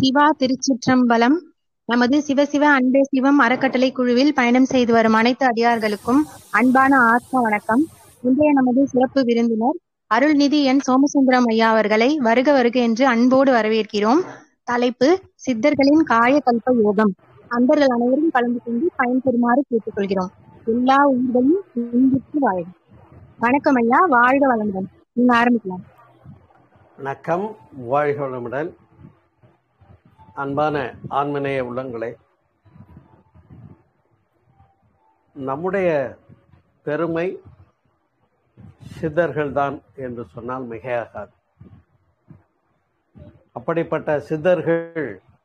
சிவா திருச்சிற்றம்பலம் நமது சிவசிவ அன்பே சிவம் அறக்கட்டளை குழுவில் பயணம் செய்து வரும் அனைத்து அடியார்களுக்கும் அன்பான ஆத்ம வணக்கம் இன்றைய நமது சிறப்பு விருந்தினர் அருள்நிதி என் சோமசுந்தரம் ஐயா அவர்களை வருக வருக என்று அன்போடு வரவேற்கிறோம் தலைப்பு சித்தர்களின் காயகல்ப யோகம் அன்பர்கள் அனைவரும் கலந்து கொண்டு பயன்பெறுமாறு கேட்டுக்கொள்கிறோம் எல்லா உயிர்களும் இன்புற்று வாழும் வணக்கம் ஐயா வாழ்க வளமுடன் நீங்க ஆரம்பிக்கலாம் வணக்கம் வாழ்க வளமுடன் அன்பான ஆன்மநேய உள்ளங்களே நம்முடைய பெருமை சித்தர்கள்தான் என்று சொன்னால் மிகையாகாது அப்படிப்பட்ட சித்தர்கள்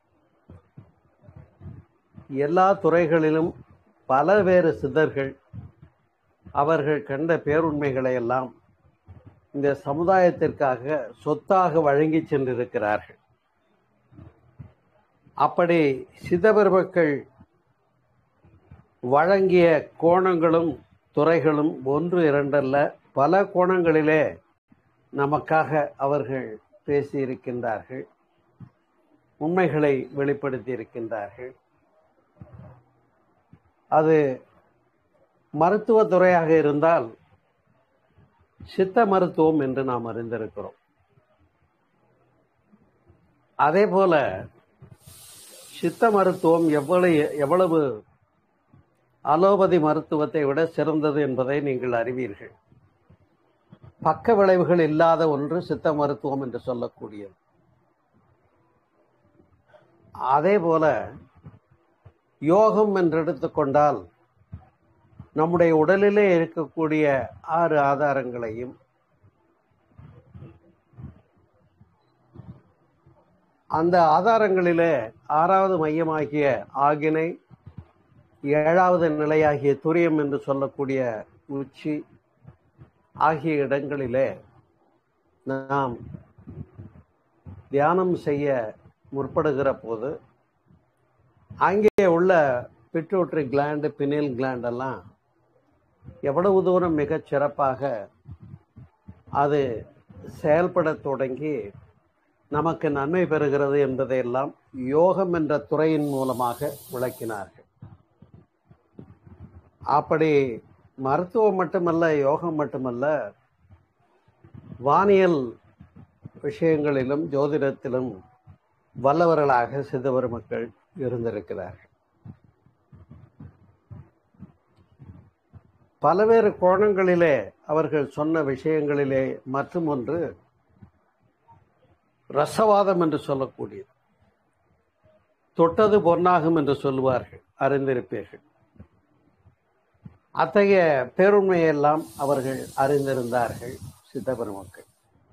எல்லா துறைகளிலும் பல வேறு சித்தர்கள் அவர்கள் கண்ட பேருண்மைகளை எல்லாம் இந்த சமுதாயத்திற்காக சொத்தாக வழங்கி சென்றிருக்கிறார்கள் அப்படி சிதபெருமக்கள் வழங்கிய கோணங்களும் துறைகளும் ஒன்று இரண்டல்ல பல கோணங்களிலே நமக்காக அவர்கள் பேசியிருக்கின்றார்கள் உண்மைகளை வெளிப்படுத்தி இருக்கின்றார்கள் அது மருத்துவ துறையாக இருந்தால் சித்த மருத்துவம் என்று நாம் அறிந்திருக்கிறோம் அதே போல சித்த மருத்துவம் எவ்வளவு எவ்வளவு அலோபதி மருத்துவத்தை விட சிறந்தது என்பதை நீங்கள் அறிவீர்கள் பக்க விளைவுகள் இல்லாத ஒன்று சித்த மருத்துவம் என்று சொல்லக்கூடியது அதே போல யோகம் என்று எடுத்துக்கொண்டால் நம்முடைய உடலிலே இருக்கக்கூடிய ஆறு ஆதாரங்களையும் அந்த ஆதாரங்களிலே ஆறாவது மையமாகிய ஆகினை ஏழாவது நிலையாகிய துரியம் என்று சொல்லக்கூடிய உச்சி ஆகிய இடங்களிலே நாம் தியானம் செய்ய முற்படுகிற போது அங்கே உள்ள பிட்ரூட்ரி கிளாண்டு பினில் கிளாண்ட் எல்லாம் எவ்வளவு தூரம் மிகச் சிறப்பாக அது செயல்பட தொடங்கி நமக்கு நன்மை பெறுகிறது என்பதையெல்லாம் யோகம் என்ற துறையின் மூலமாக விளக்கினார்கள் அப்படி மருத்துவம் மட்டுமல்ல யோகம் மட்டுமல்ல வானியல் விஷயங்களிலும் ஜோதிடத்திலும் வல்லவர்களாக சிதவர் மக்கள் இருந்திருக்கிறார்கள் பல்வேறு கோணங்களிலே அவர்கள் சொன்ன விஷயங்களிலே மற்றும் ஒன்று ரசவாதம் என்று சொல்லக்கூடியது தொட்டது பொன்னாகும் என்று சொல்லுவார்கள் அறிந்திருப்பீர்கள் அத்தகைய பேருண்மையெல்லாம் அவர்கள் அறிந்திருந்தார்கள் சித்தபெருமக்கள்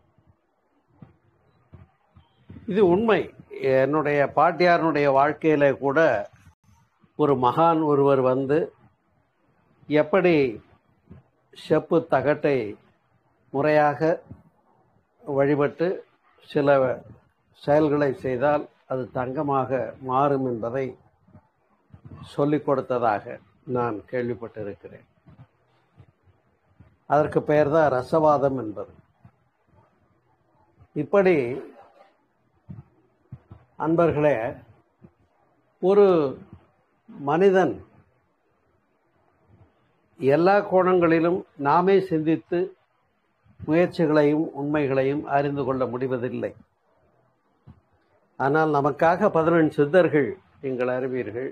இது உண்மை என்னுடைய பாட்டியாரனுடைய வாழ்க்கையில கூட ஒரு மகான் ஒருவர் வந்து எப்படி செப்பு தகட்டை முறையாக வழிபட்டு சில செயல்களை செய்தால் அது தங்கமாக மாறும் என்பதை சொல்லிக் கொடுத்ததாக நான் கேள்விப்பட்டிருக்கிறேன் அதற்கு பெயர் தான் ரசவாதம் என்பது இப்படி அன்பர்களே ஒரு மனிதன் எல்லா கோணங்களிலும் நாமே சிந்தித்து முயற்சிகளையும் உண்மைகளையும் அறிந்து கொள்ள முடிவதில்லை ஆனால் நமக்காக பதினெண்டு சித்தர்கள் நீங்கள் அறிவீர்கள்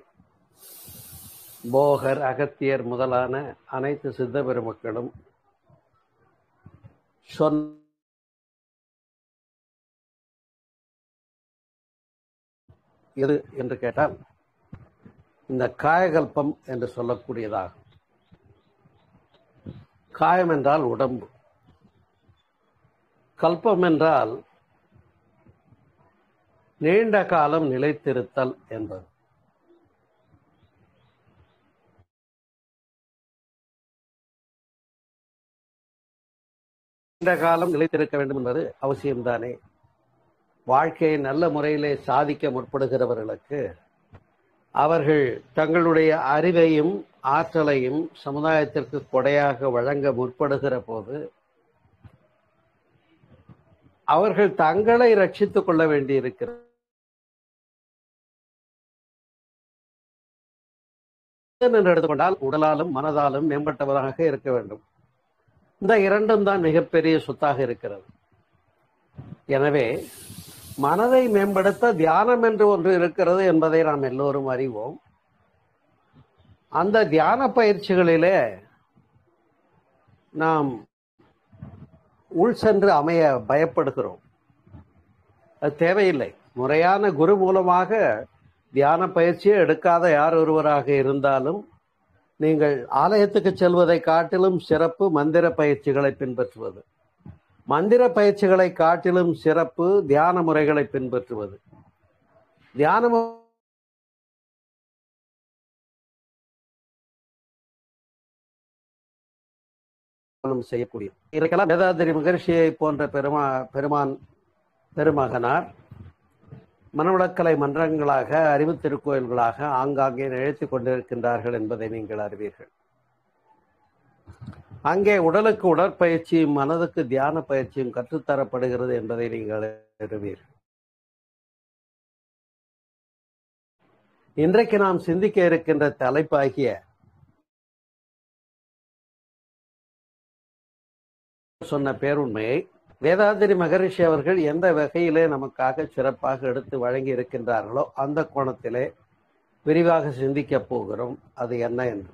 போகர் அகத்தியர் முதலான அனைத்து சித்த பெருமக்களும் சொன்ன எது என்று கேட்டால் இந்த காயகல்பம் என்று சொல்லக்கூடியதாகும் காயம் என்றால் உடம்பு கல்பம் என்றால் நீண்ட காலம் நிலைத்திருத்தல் என்பது நீண்ட காலம் நிலைத்திருக்க வேண்டும் என்பது அவசியம்தானே வாழ்க்கையை நல்ல முறையிலே சாதிக்க முற்படுகிறவர்களுக்கு அவர்கள் தங்களுடைய அறிவையும் ஆற்றலையும் சமுதாயத்திற்கு கொடையாக வழங்க முற்படுகிற போது அவர்கள் தங்களை ரட்சித்துக் கொள்ள வேண்டியிருக்கிறது என்று எடுத்துக்கொண்டால் உடலாலும் மனதாலும் மேம்பட்டவராக இருக்க வேண்டும் இந்த இரண்டும் தான் மிகப்பெரிய சொத்தாக இருக்கிறது எனவே மனதை மேம்படுத்த தியானம் என்று ஒன்று இருக்கிறது என்பதை நாம் எல்லோரும் அறிவோம் அந்த தியான பயிற்சிகளிலே நாம் உள் சென்று அமைய பயப்படுகிறோம் அது தேவையில்லை முறையான குரு மூலமாக தியான பயிற்சியை எடுக்காத யார் ஒருவராக இருந்தாலும் நீங்கள் ஆலயத்துக்கு செல்வதை காட்டிலும் சிறப்பு மந்திர பயிற்சிகளை பின்பற்றுவது மந்திர பயிற்சிகளை காட்டிலும் சிறப்பு தியான முறைகளை பின்பற்றுவது தியான மு- செய்யக்கூடிய இதற்கெல்லாம் வேதாதிரி மகர்ஷியை போன்ற பெருமா பெருமான் பெருமகனார் மனவளக்கலை மன்றங்களாக அறிவு திருக்கோயில்களாக ஆங்காங்கே நிகழ்த்தி கொண்டிருக்கின்றார்கள் என்பதை நீங்கள் அறிவீர்கள் அங்கே உடலுக்கு உடற்பயிற்சியும் மனதுக்கு தியான பயிற்சியும் கற்றுத்தரப்படுகிறது என்பதை நீங்கள் அறிவீர்கள் இன்றைக்கு நாம் சிந்திக்க இருக்கின்ற தலைப்பாகிய சொன்ன பேருண்மையை வேதாந்திரி மகரிஷி அவர்கள் எந்த வகையிலே நமக்காக சிறப்பாக எடுத்து வழங்கி இருக்கின்றார்களோ அந்த கோணத்திலே விரிவாக சிந்திக்கப் போகிறோம் அது என்ன என்று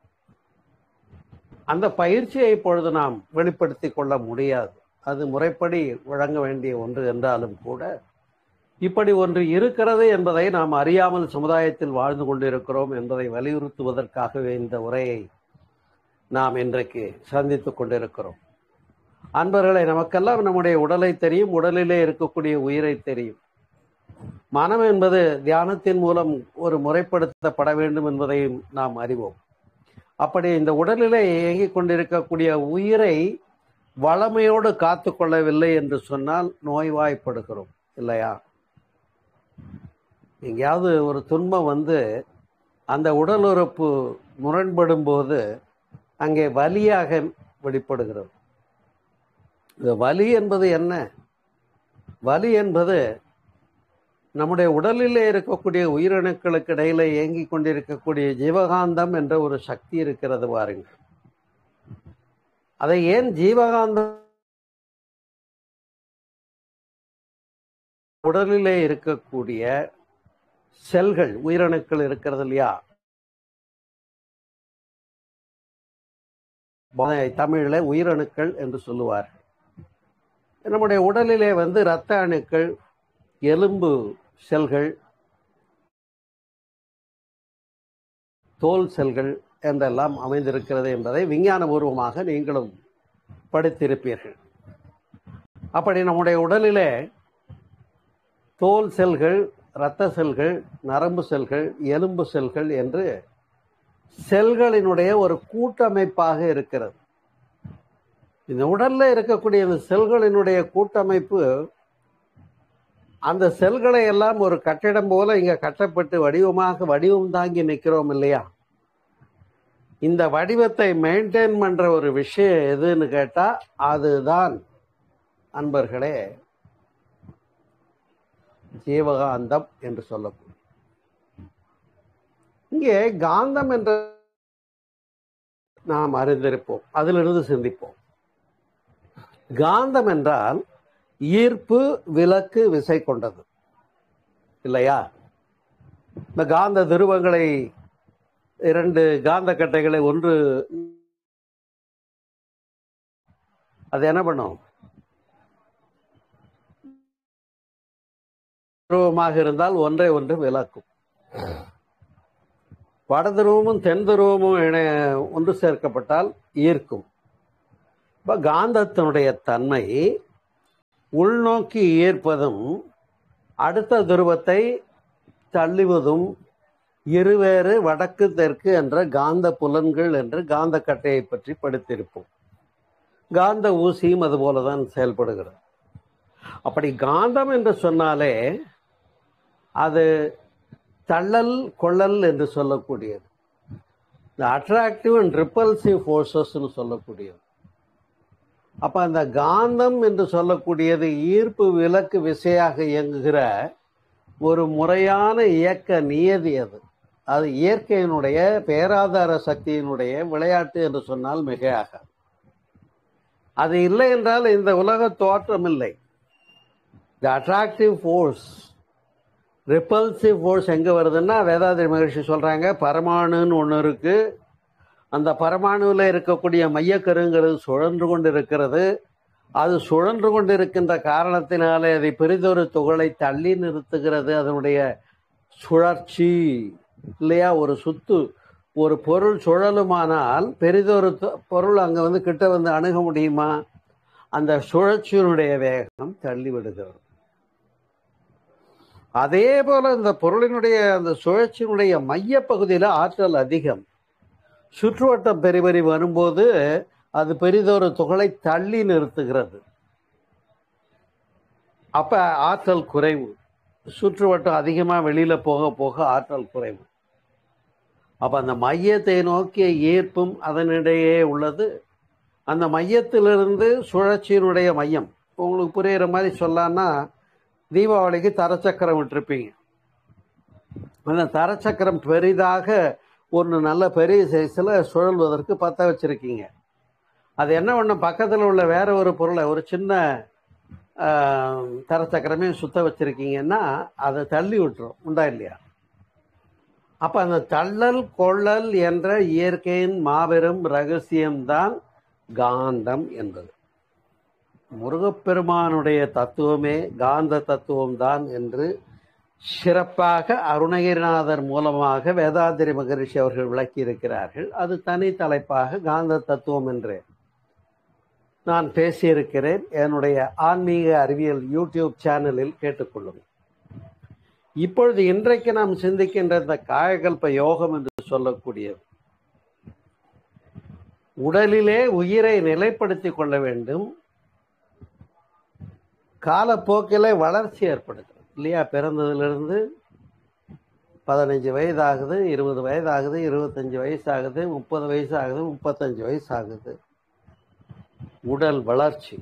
அந்த பயிற்சியை இப்பொழுது நாம் வெளிப்படுத்தி கொள்ள முடியாது அது முறைப்படி வழங்க வேண்டிய ஒன்று என்றாலும் கூட இப்படி ஒன்று இருக்கிறது என்பதை நாம் அறியாமல் சமுதாயத்தில் வாழ்ந்து கொண்டிருக்கிறோம் என்பதை வலியுறுத்துவதற்காகவே இந்த உரையை நாம் இன்றைக்கு சந்தித்துக் கொண்டிருக்கிறோம் அன்பர்களை நமக்கெல்லாம் நம்முடைய உடலை தெரியும் உடலிலே இருக்கக்கூடிய உயிரை தெரியும் மனம் என்பது தியானத்தின் மூலம் ஒரு முறைப்படுத்தப்பட வேண்டும் என்பதையும் நாம் அறிவோம் அப்படி இந்த உடலிலே இயங்கிக் கொண்டிருக்கக்கூடிய உயிரை வளமையோடு காத்து கொள்ளவில்லை என்று சொன்னால் நோய்வாய்ப்படுகிறோம் இல்லையா எங்கேயாவது ஒரு துன்பம் வந்து அந்த உடல் உறுப்பு முரண்படும் போது அங்கே வலியாக வெளிப்படுகிறது இந்த வலி என்பது என்ன வலி என்பது நம்முடைய உடலிலே இருக்கக்கூடிய உயிரணுக்களுக்கு இடையில இயங்கிக் கொண்டிருக்கக்கூடிய ஜீவகாந்தம் என்ற ஒரு சக்தி இருக்கிறது பாருங்கள் அதை ஏன் ஜீவகாந்தம் உடலிலே இருக்கக்கூடிய செல்கள் உயிரணுக்கள் இருக்கிறது இல்லையா தமிழில் உயிரணுக்கள் என்று சொல்லுவார் நம்முடைய உடலிலே வந்து இரத்த அணுக்கள் எலும்பு செல்கள் தோல் செல்கள் என்றெல்லாம் அமைந்திருக்கிறது என்பதை விஞ்ஞானபூர்வமாக நீங்களும் படித்திருப்பீர்கள் அப்படி நம்முடைய உடலிலே தோல் செல்கள் இரத்த செல்கள் நரம்பு செல்கள் எலும்பு செல்கள் என்று செல்களினுடைய ஒரு கூட்டமைப்பாக இருக்கிறது இந்த உடல்ல இருக்கக்கூடிய இந்த செல்களினுடைய கூட்டமைப்பு அந்த செல்களை எல்லாம் ஒரு கட்டிடம் போல இங்க கட்டப்பட்டு வடிவமாக வடிவம் தாங்கி நிற்கிறோம் இல்லையா இந்த வடிவத்தை மெயின்டைன் பண்ற ஒரு விஷயம் எதுன்னு கேட்டா அதுதான் அன்பர்களே ஜீவகாந்தம் என்று சொல்லப்படும் இங்கே காந்தம் என்ற நாம் அறிந்திருப்போம் அதிலிருந்து சிந்திப்போம் காந்தம் என்றால் ஈர்ப்பு விலக்கு விசை கொண்டது இல்லையா இந்த காந்த துருவங்களை இரண்டு காந்த கட்டைகளை ஒன்று அது என்ன பண்ணும் துருவமாக இருந்தால் ஒன்றை ஒன்று விலக்கும் வடதுருவமும் தென் துருவமும் இணைய ஒன்று சேர்க்கப்பட்டால் ஈர்க்கும் இப்போ காந்தத்தினுடைய தன்மை உள்நோக்கி ஈர்ப்பதும் அடுத்த துருவத்தை தள்ளுவதும் இருவேறு வடக்கு தெற்கு என்ற காந்த புலன்கள் என்று காந்த கட்டையை பற்றி படித்திருப்போம் காந்த ஊசியும் அதுபோலதான் செயல்படுகிறது அப்படி காந்தம் என்று சொன்னாலே அது தள்ளல் கொள்ளல் என்று சொல்லக்கூடியது இந்த அட்ராக்டிவ் அண்ட் ரிப்பல்சிவ் ஃபோர்ஸஸ்ன்னு சொல்லக்கூடியது அப்ப அந்த காந்தம் என்று சொல்லக்கூடியது ஈர்ப்பு விலக்கு விசையாக இயங்குகிற ஒரு முறையான இயக்க நியதி அது அது இயற்கையினுடைய பேராதார சக்தியினுடைய விளையாட்டு என்று சொன்னால் மிகையாகாது அது இல்லை என்றால் இந்த உலக தோற்றம் இல்லை the attractive force repulsive force எங்க வருதுன்னா வேதாதிரி மகர்ஷி சொல்றாங்க பரமாணுன்னு ஒன்று இருக்கு அந்த பரமாணுவில் இருக்கக்கூடிய மையக்கருங்கிறது சுழன்று கொண்டு இருக்கிறது அது சுழன்று கொண்டிருக்கின்ற காரணத்தினாலே அதை பெரிதொரு துகளை தள்ளி நிறுத்துகிறது அதனுடைய சுழற்சி இல்லையா ஒரு சுத்து ஒரு பொருள் சுழலுமானால் பெரிதொரு து- பொருள் அங்க வந்து கிட்ட வந்து அணுக முடியுமா அந்த சுழற்சியினுடைய வேகம் தள்ளி விடுகிறது அதே போல இந்த பொருளினுடைய அந்த சுழற்சியினுடைய மைய பகுதியில் ஆற்றல் அதிகம் சுற்றுவட்டம் பெரி பெரி வரும்போது அது பெரிதொரு துகளை தள்ளி நிறுத்துகிறது அப்ப ஆற்றல் குறைவு சுற்றுவட்டம் அதிகமா வெளியில போக போக ஆற்றல் குறைவு அப்ப அந்த மையத்தை நோக்கிய ஈர்ப்பும் அதனிடையே உள்ளது அந்த மையத்திலிருந்து சுழற்சியினுடைய மையம் உங்களுக்கு புரியுற மாதிரி சொல்லலாம்னா தீபாவளிக்கு தரச்சக்கரம் விட்டுருப்பீங்க அந்த தரச்சக்கரம் பெரிதாக ஒன்று நல்ல பெரிய சைஸில் சுழல்வதற்கு பற்ற வச்சிருக்கீங்க அது என்ன ஒன்று பக்கத்தில் உள்ள வேற ஒரு பொருளை ஒரு சின்ன ஆஹ், தரச்சக்கரமே சுத்த வச்சிருக்கீங்கன்னா அதை தள்ளி விட்டுரும் உண்டா இல்லையா அப்ப அந்த தள்ளல் கொள்ளல் என்ற இயற்கையின் மாபெரும் ரகசியம்தான் காந்தம் என்பது முருகப்பெருமானுடைய தத்துவமே காந்த தத்துவம்தான் என்று சிறப்பாக அருணகிரிநாதர் மூலமாக வேதாத்திரி மகரிஷி அவர்கள் விளக்கி இருக்கிறார்கள் அது தனி தலைப்பாக காந்த தத்துவம் என்று நான் பேசியிருக்கிறேன் என்னுடைய ஆன்மீக அறிவியல் யூடியூப் சேனலில் கேட்டுக்கொள்ளுங்கள் இப்பொழுது இன்றைக்கு நாம் சிந்திக்கின்ற இந்த காயகல்ப யோகம் என்று சொல்லக்கூடியது உடலிலே உயிரை நிலைப்படுத்திக் கொள்ள வேண்டும் காலப்போக்கிலே வளர்ச்சி ஏற்படுது இல்லையா பிறந்ததிலிருந்து பதினஞ்சு வயது ஆகுது இருபது வயது ஆகுது இருபத்தஞ்சு வயசு ஆகுது முப்பது வயசு ஆகுது முப்பத்தஞ்சு வயசு ஆகுது உடல் வளர்ச்சி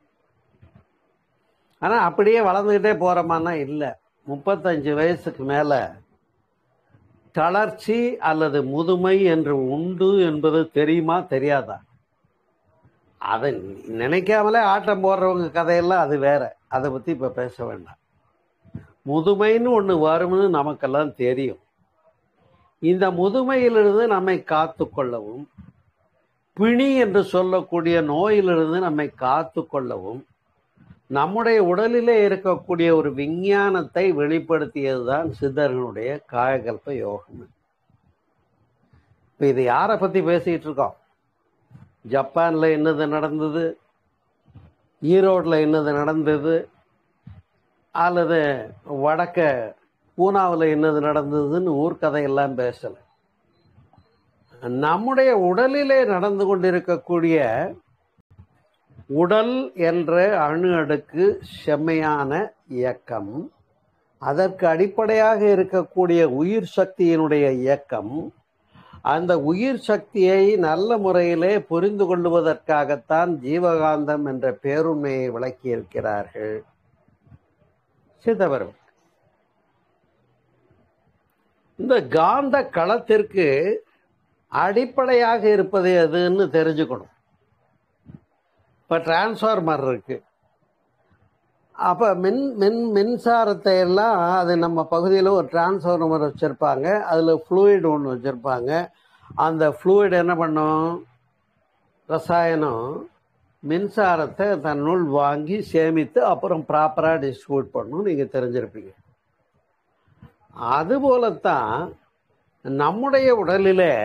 ஆனா அப்படியே வளர்ந்துகிட்டே போறோமான்னா இல்லை முப்பத்தஞ்சு வயசுக்கு மேல தளர்ச்சி அல்லது முதுமை என்று உண்டு என்பது தெரியுமா தெரியாதா அதை நினைக்காமலே ஆட்டம் போடுறவங்க கதையெல்லாம் அது வேற அதை பத்தி இப்ப பேச வேண்டாம் முதுமைன்னு ஒண்ணு வரும்னு நமக்கெல்லாம் தெரியும் இந்த முதுமையிலிருந்து நம்மை காத்து கொள்ளவும் பிணி என்று சொல்லக்கூடிய நோயிலிருந்து நம்மை காத்து கொள்ளவும் நம்முடைய உடலிலே இருக்கக்கூடிய ஒரு விஞ்ஞானத்தை வெளிப்படுத்தியதுதான் சித்தர்களுடைய காயகல்ப யோகம் இப்ப இது யாரை பத்தி பேசிட்டு இருக்கோம் ஜப்பான்ல என்னது நடந்தது ஈரோட்ல என்னது நடந்தது அல்லது வடக்க பூனாவில் என்னது நடந்ததுன்னு ஊர்க்கதையெல்லாம் பேசல நம்முடைய உடலிலே நடந்து கொண்டிருக்கக்கூடிய உடல் என்ற அணு அடுக்கு செம்மையான இயக்கம் அதற்கு அடிப்படையாக இருக்கக்கூடிய உயிர் சக்தியினுடைய இயக்கம் அந்த உயிர் சக்தியை நல்ல முறையிலே புரிந்து கொள்வதற்காகத்தான் ஜீவகாந்தம் என்ற பேருண்மையை விளக்கியிருக்கிறார்கள் சிதம்பரம் இந்த காந்த களத்திற்கு அடிப்படையாக இருப்பது எதுன்னு தெரிஞ்சுக்கணும் இப்ப டிரான்ஸ்ஃபார்மர் இருக்கு அப்ப மின் மின் மின்சாரத்தை எல்லாம் அது நம்ம பகுதியில் ஒரு டிரான்ஸ்ஃபார்மர் வச்சிருப்பாங்க அதுல ஃப்ளூயிட் ஒன்று வச்சிருப்பாங்க அந்த ஃப்ளூயிட் என்ன பண்ணும் ரசாயனம் மின்சாரத்தை தன்னுள் வாங்கி சேமித்து அப்புறம் ப்ராப்பராக டிஸ்ட்ரிபியூட் பண்ணும் நீங்க தெரிஞ்சிருப்பீங்க அதுபோலத்தான் நம்முடைய உடலிலே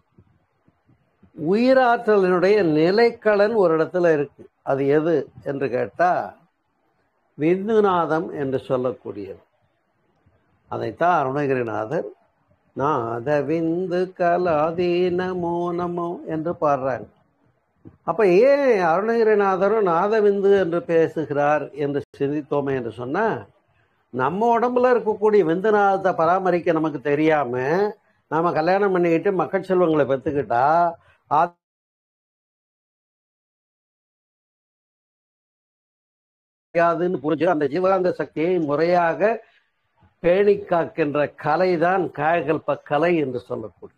உயிராற்றலினுடைய நிலைக்களன் ஒரு இடத்துல இருக்கு அது எது என்று கேட்டா விந்துநாதம் என்று சொல்லக்கூடியது அதைத்தான் அருணகிரிநாதர் நாத விந்து கலாதி நமோ நமோ என்று பாடுறாங்க அப்ப ஏன் அருணகிரிநாதரும் நாதவிந்து என்று பேசுகிறார் என்று சிந்தித்தோமே என்று சொன்னா நம்ம உடம்புல இருக்கக்கூடிய விந்துநாதத்தை பராமரிக்க நமக்கு தெரியாம நாம கல்யாணம் பண்ணிக்கிட்டு மக்கள் செல்வங்களை பெற்றுக்கிட்டா முடியாதுன்னு புரிஞ்சு அந்த ஜீவகாந்த சக்தியை முறையாக பேணி காக்கின்ற கலைதான் காயகல்ப கலை என்று சொல்லக்கூடிய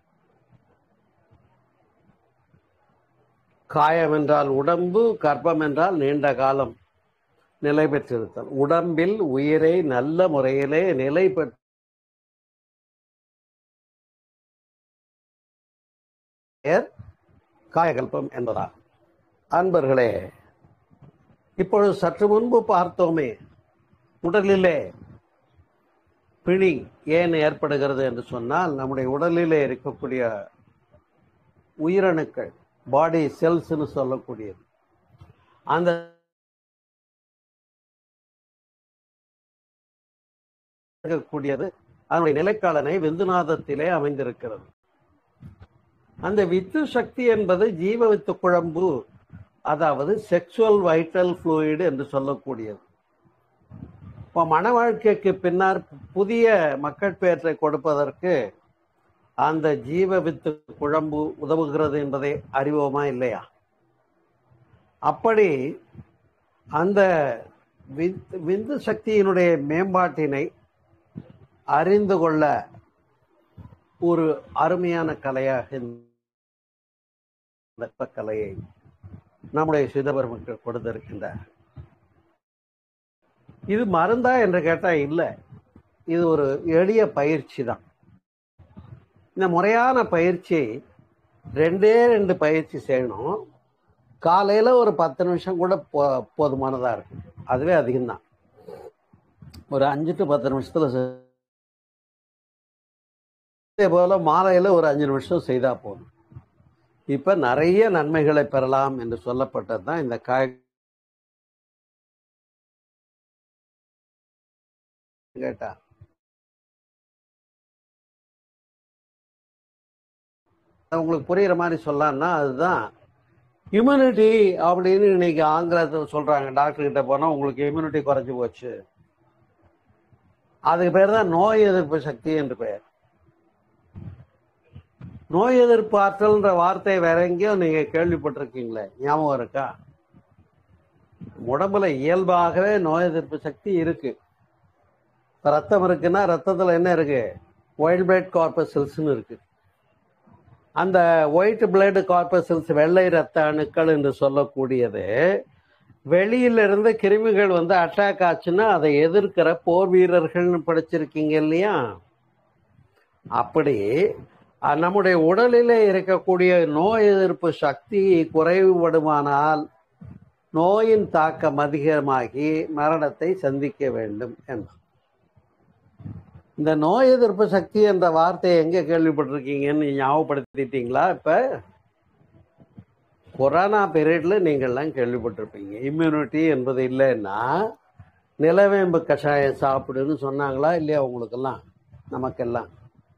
காயம் என்றால் உடம்பு கர்ப்பம் என்றால் நீண்ட காலம் நிலை பெற்றிருத்தல் உடம்பில் உயிரை நல்ல முறையிலே நிலை பெற்று பெயர் காயகல்பம் என்பதாகும் அன்பர்களே இப்பொழுது சற்று முன்பு பார்த்தோமே உடலிலே பிணி ஏன் ஏற்படுகிறது என்று சொன்னால் நம்முடைய உடலிலே இருக்கக்கூடிய உயிரணுக்கள் பாடி செல்ஸ்னு சொல்லக்கூடியது அந்த இருக்கக்கூடியது அதனுடைய நிலைக்காலனை விந்துநாதத்திலே அமைந்திருக்கிறது அந்த வித்து சக்தி என்பது ஜீவ வித்து குழம்பு அதாவது செக்சுவல் வைட்டல் ஃப்ளூயிடு என்று சொல்லக்கூடியது இப்போ மன வாழ்க்கைக்கு பின்னர் புதிய மக்கள் பெயற்றை கொடுப்பதற்கு அந்த ஜீவ வித்து குழம்பு உதவுகிறது என்பதை அறிவோமா இல்லையா அப்படி அந்த விந்து விந்து சக்தியினுடைய மேம்பாட்டினை அறிந்து கொள்ள ஒரு அருமையான கலையாக இந்த கலையை நம்முடைய சிதம்பரமக்கள் கொடுத்திருக்கின்றார் இது மருந்தா என்று கேட்டா இல்லை இது ஒரு எளிய பயிற்சி தான் இந்த முறையான பயிற்சி ரெண்டே ரெண்டு பயிற்சி செய்யணும் காலையில ஒரு பத்து நிமிஷம் கூட போ போதுமானதா இருக்கு அதுவே அதிகம்தான் ஒரு அஞ்சு டு பத்து நிமிஷத்துல செ- அதே போல மாலையில ஒரு அஞ்சு நிமிஷம் செய்தா போதும் இப்ப நிறைய நன்மைகளை பெறலாம் என்று சொல்லப்பட்டது தான் இந்த காய் கேட்டா உங்களுக்கு புரியுற மாதிரி சொல்லலாம்னா அதுதான் இம்யூனிட்டி அப்படின்னு இன்னைக்கு ஆங்கிலத்தில் சொல்றாங்க டாக்டர் கிட்ட போனா உங்களுக்கு இம்யூனிட்டி குறைஞ்சு போச்சு அதுக்கு பேர் தான் நோய் எதிர்ப்பு சக்தி என்று பெயர் நோய் எதிர்ப்பு ஆற்றல்ன்ற வார்த்தையை வேற எங்கேயோ நீங்க கேள்விப்பட்டிருக்கீங்களே ஞாபகம் இருக்கா உடம்புல இயல்பாகவே நோய் எதிர்ப்பு சக்தி இருக்கு இப்ப ரத்தம் இருக்குன்னா ரத்தத்துல என்ன இருக்கு ஒயிட் பிளட் கார்பசல்ஸ்னு இருக்கு அந்த ஒயிட் பிளட் கார்பசல்ஸ் வெள்ளை ரத்த அணுக்கள் என்று சொல்லக்கூடியது வெளியிலிருந்து கிருமிகள் வந்து அட்டாக் ஆச்சுன்னா அதை எதிர்க்கிற போர் வீரர்கள்னு படிச்சிருக்கீங்க இல்லையா அப்படி அஹ், நம்முடைய உடலிலே இருக்கக்கூடிய நோய் எதிர்ப்பு சக்தி குறைவுபடுமானால் நோயின் தாக்கம் அதிகமாகி மரணத்தை சந்திக்க வேண்டும் என்பது இந்த நோய் எதிர்ப்பு சக்தி என்ற வார்த்தையை எங்க கேள்விப்பட்டிருக்கீங்கன்னு ஞாபகப்படுத்திட்டீங்களா இப்ப கொரோனா பீரியட்ல நீங்கள்லாம் கேள்விப்பட்டிருப்பீங்க இம்யூனிட்டி என்பது இல்லைன்னா நிலவேம்பு கஷாயம் சாப்பிடுன்னு சொன்னாங்களா இல்லையா உங்களுக்கெல்லாம் நமக்கெல்லாம்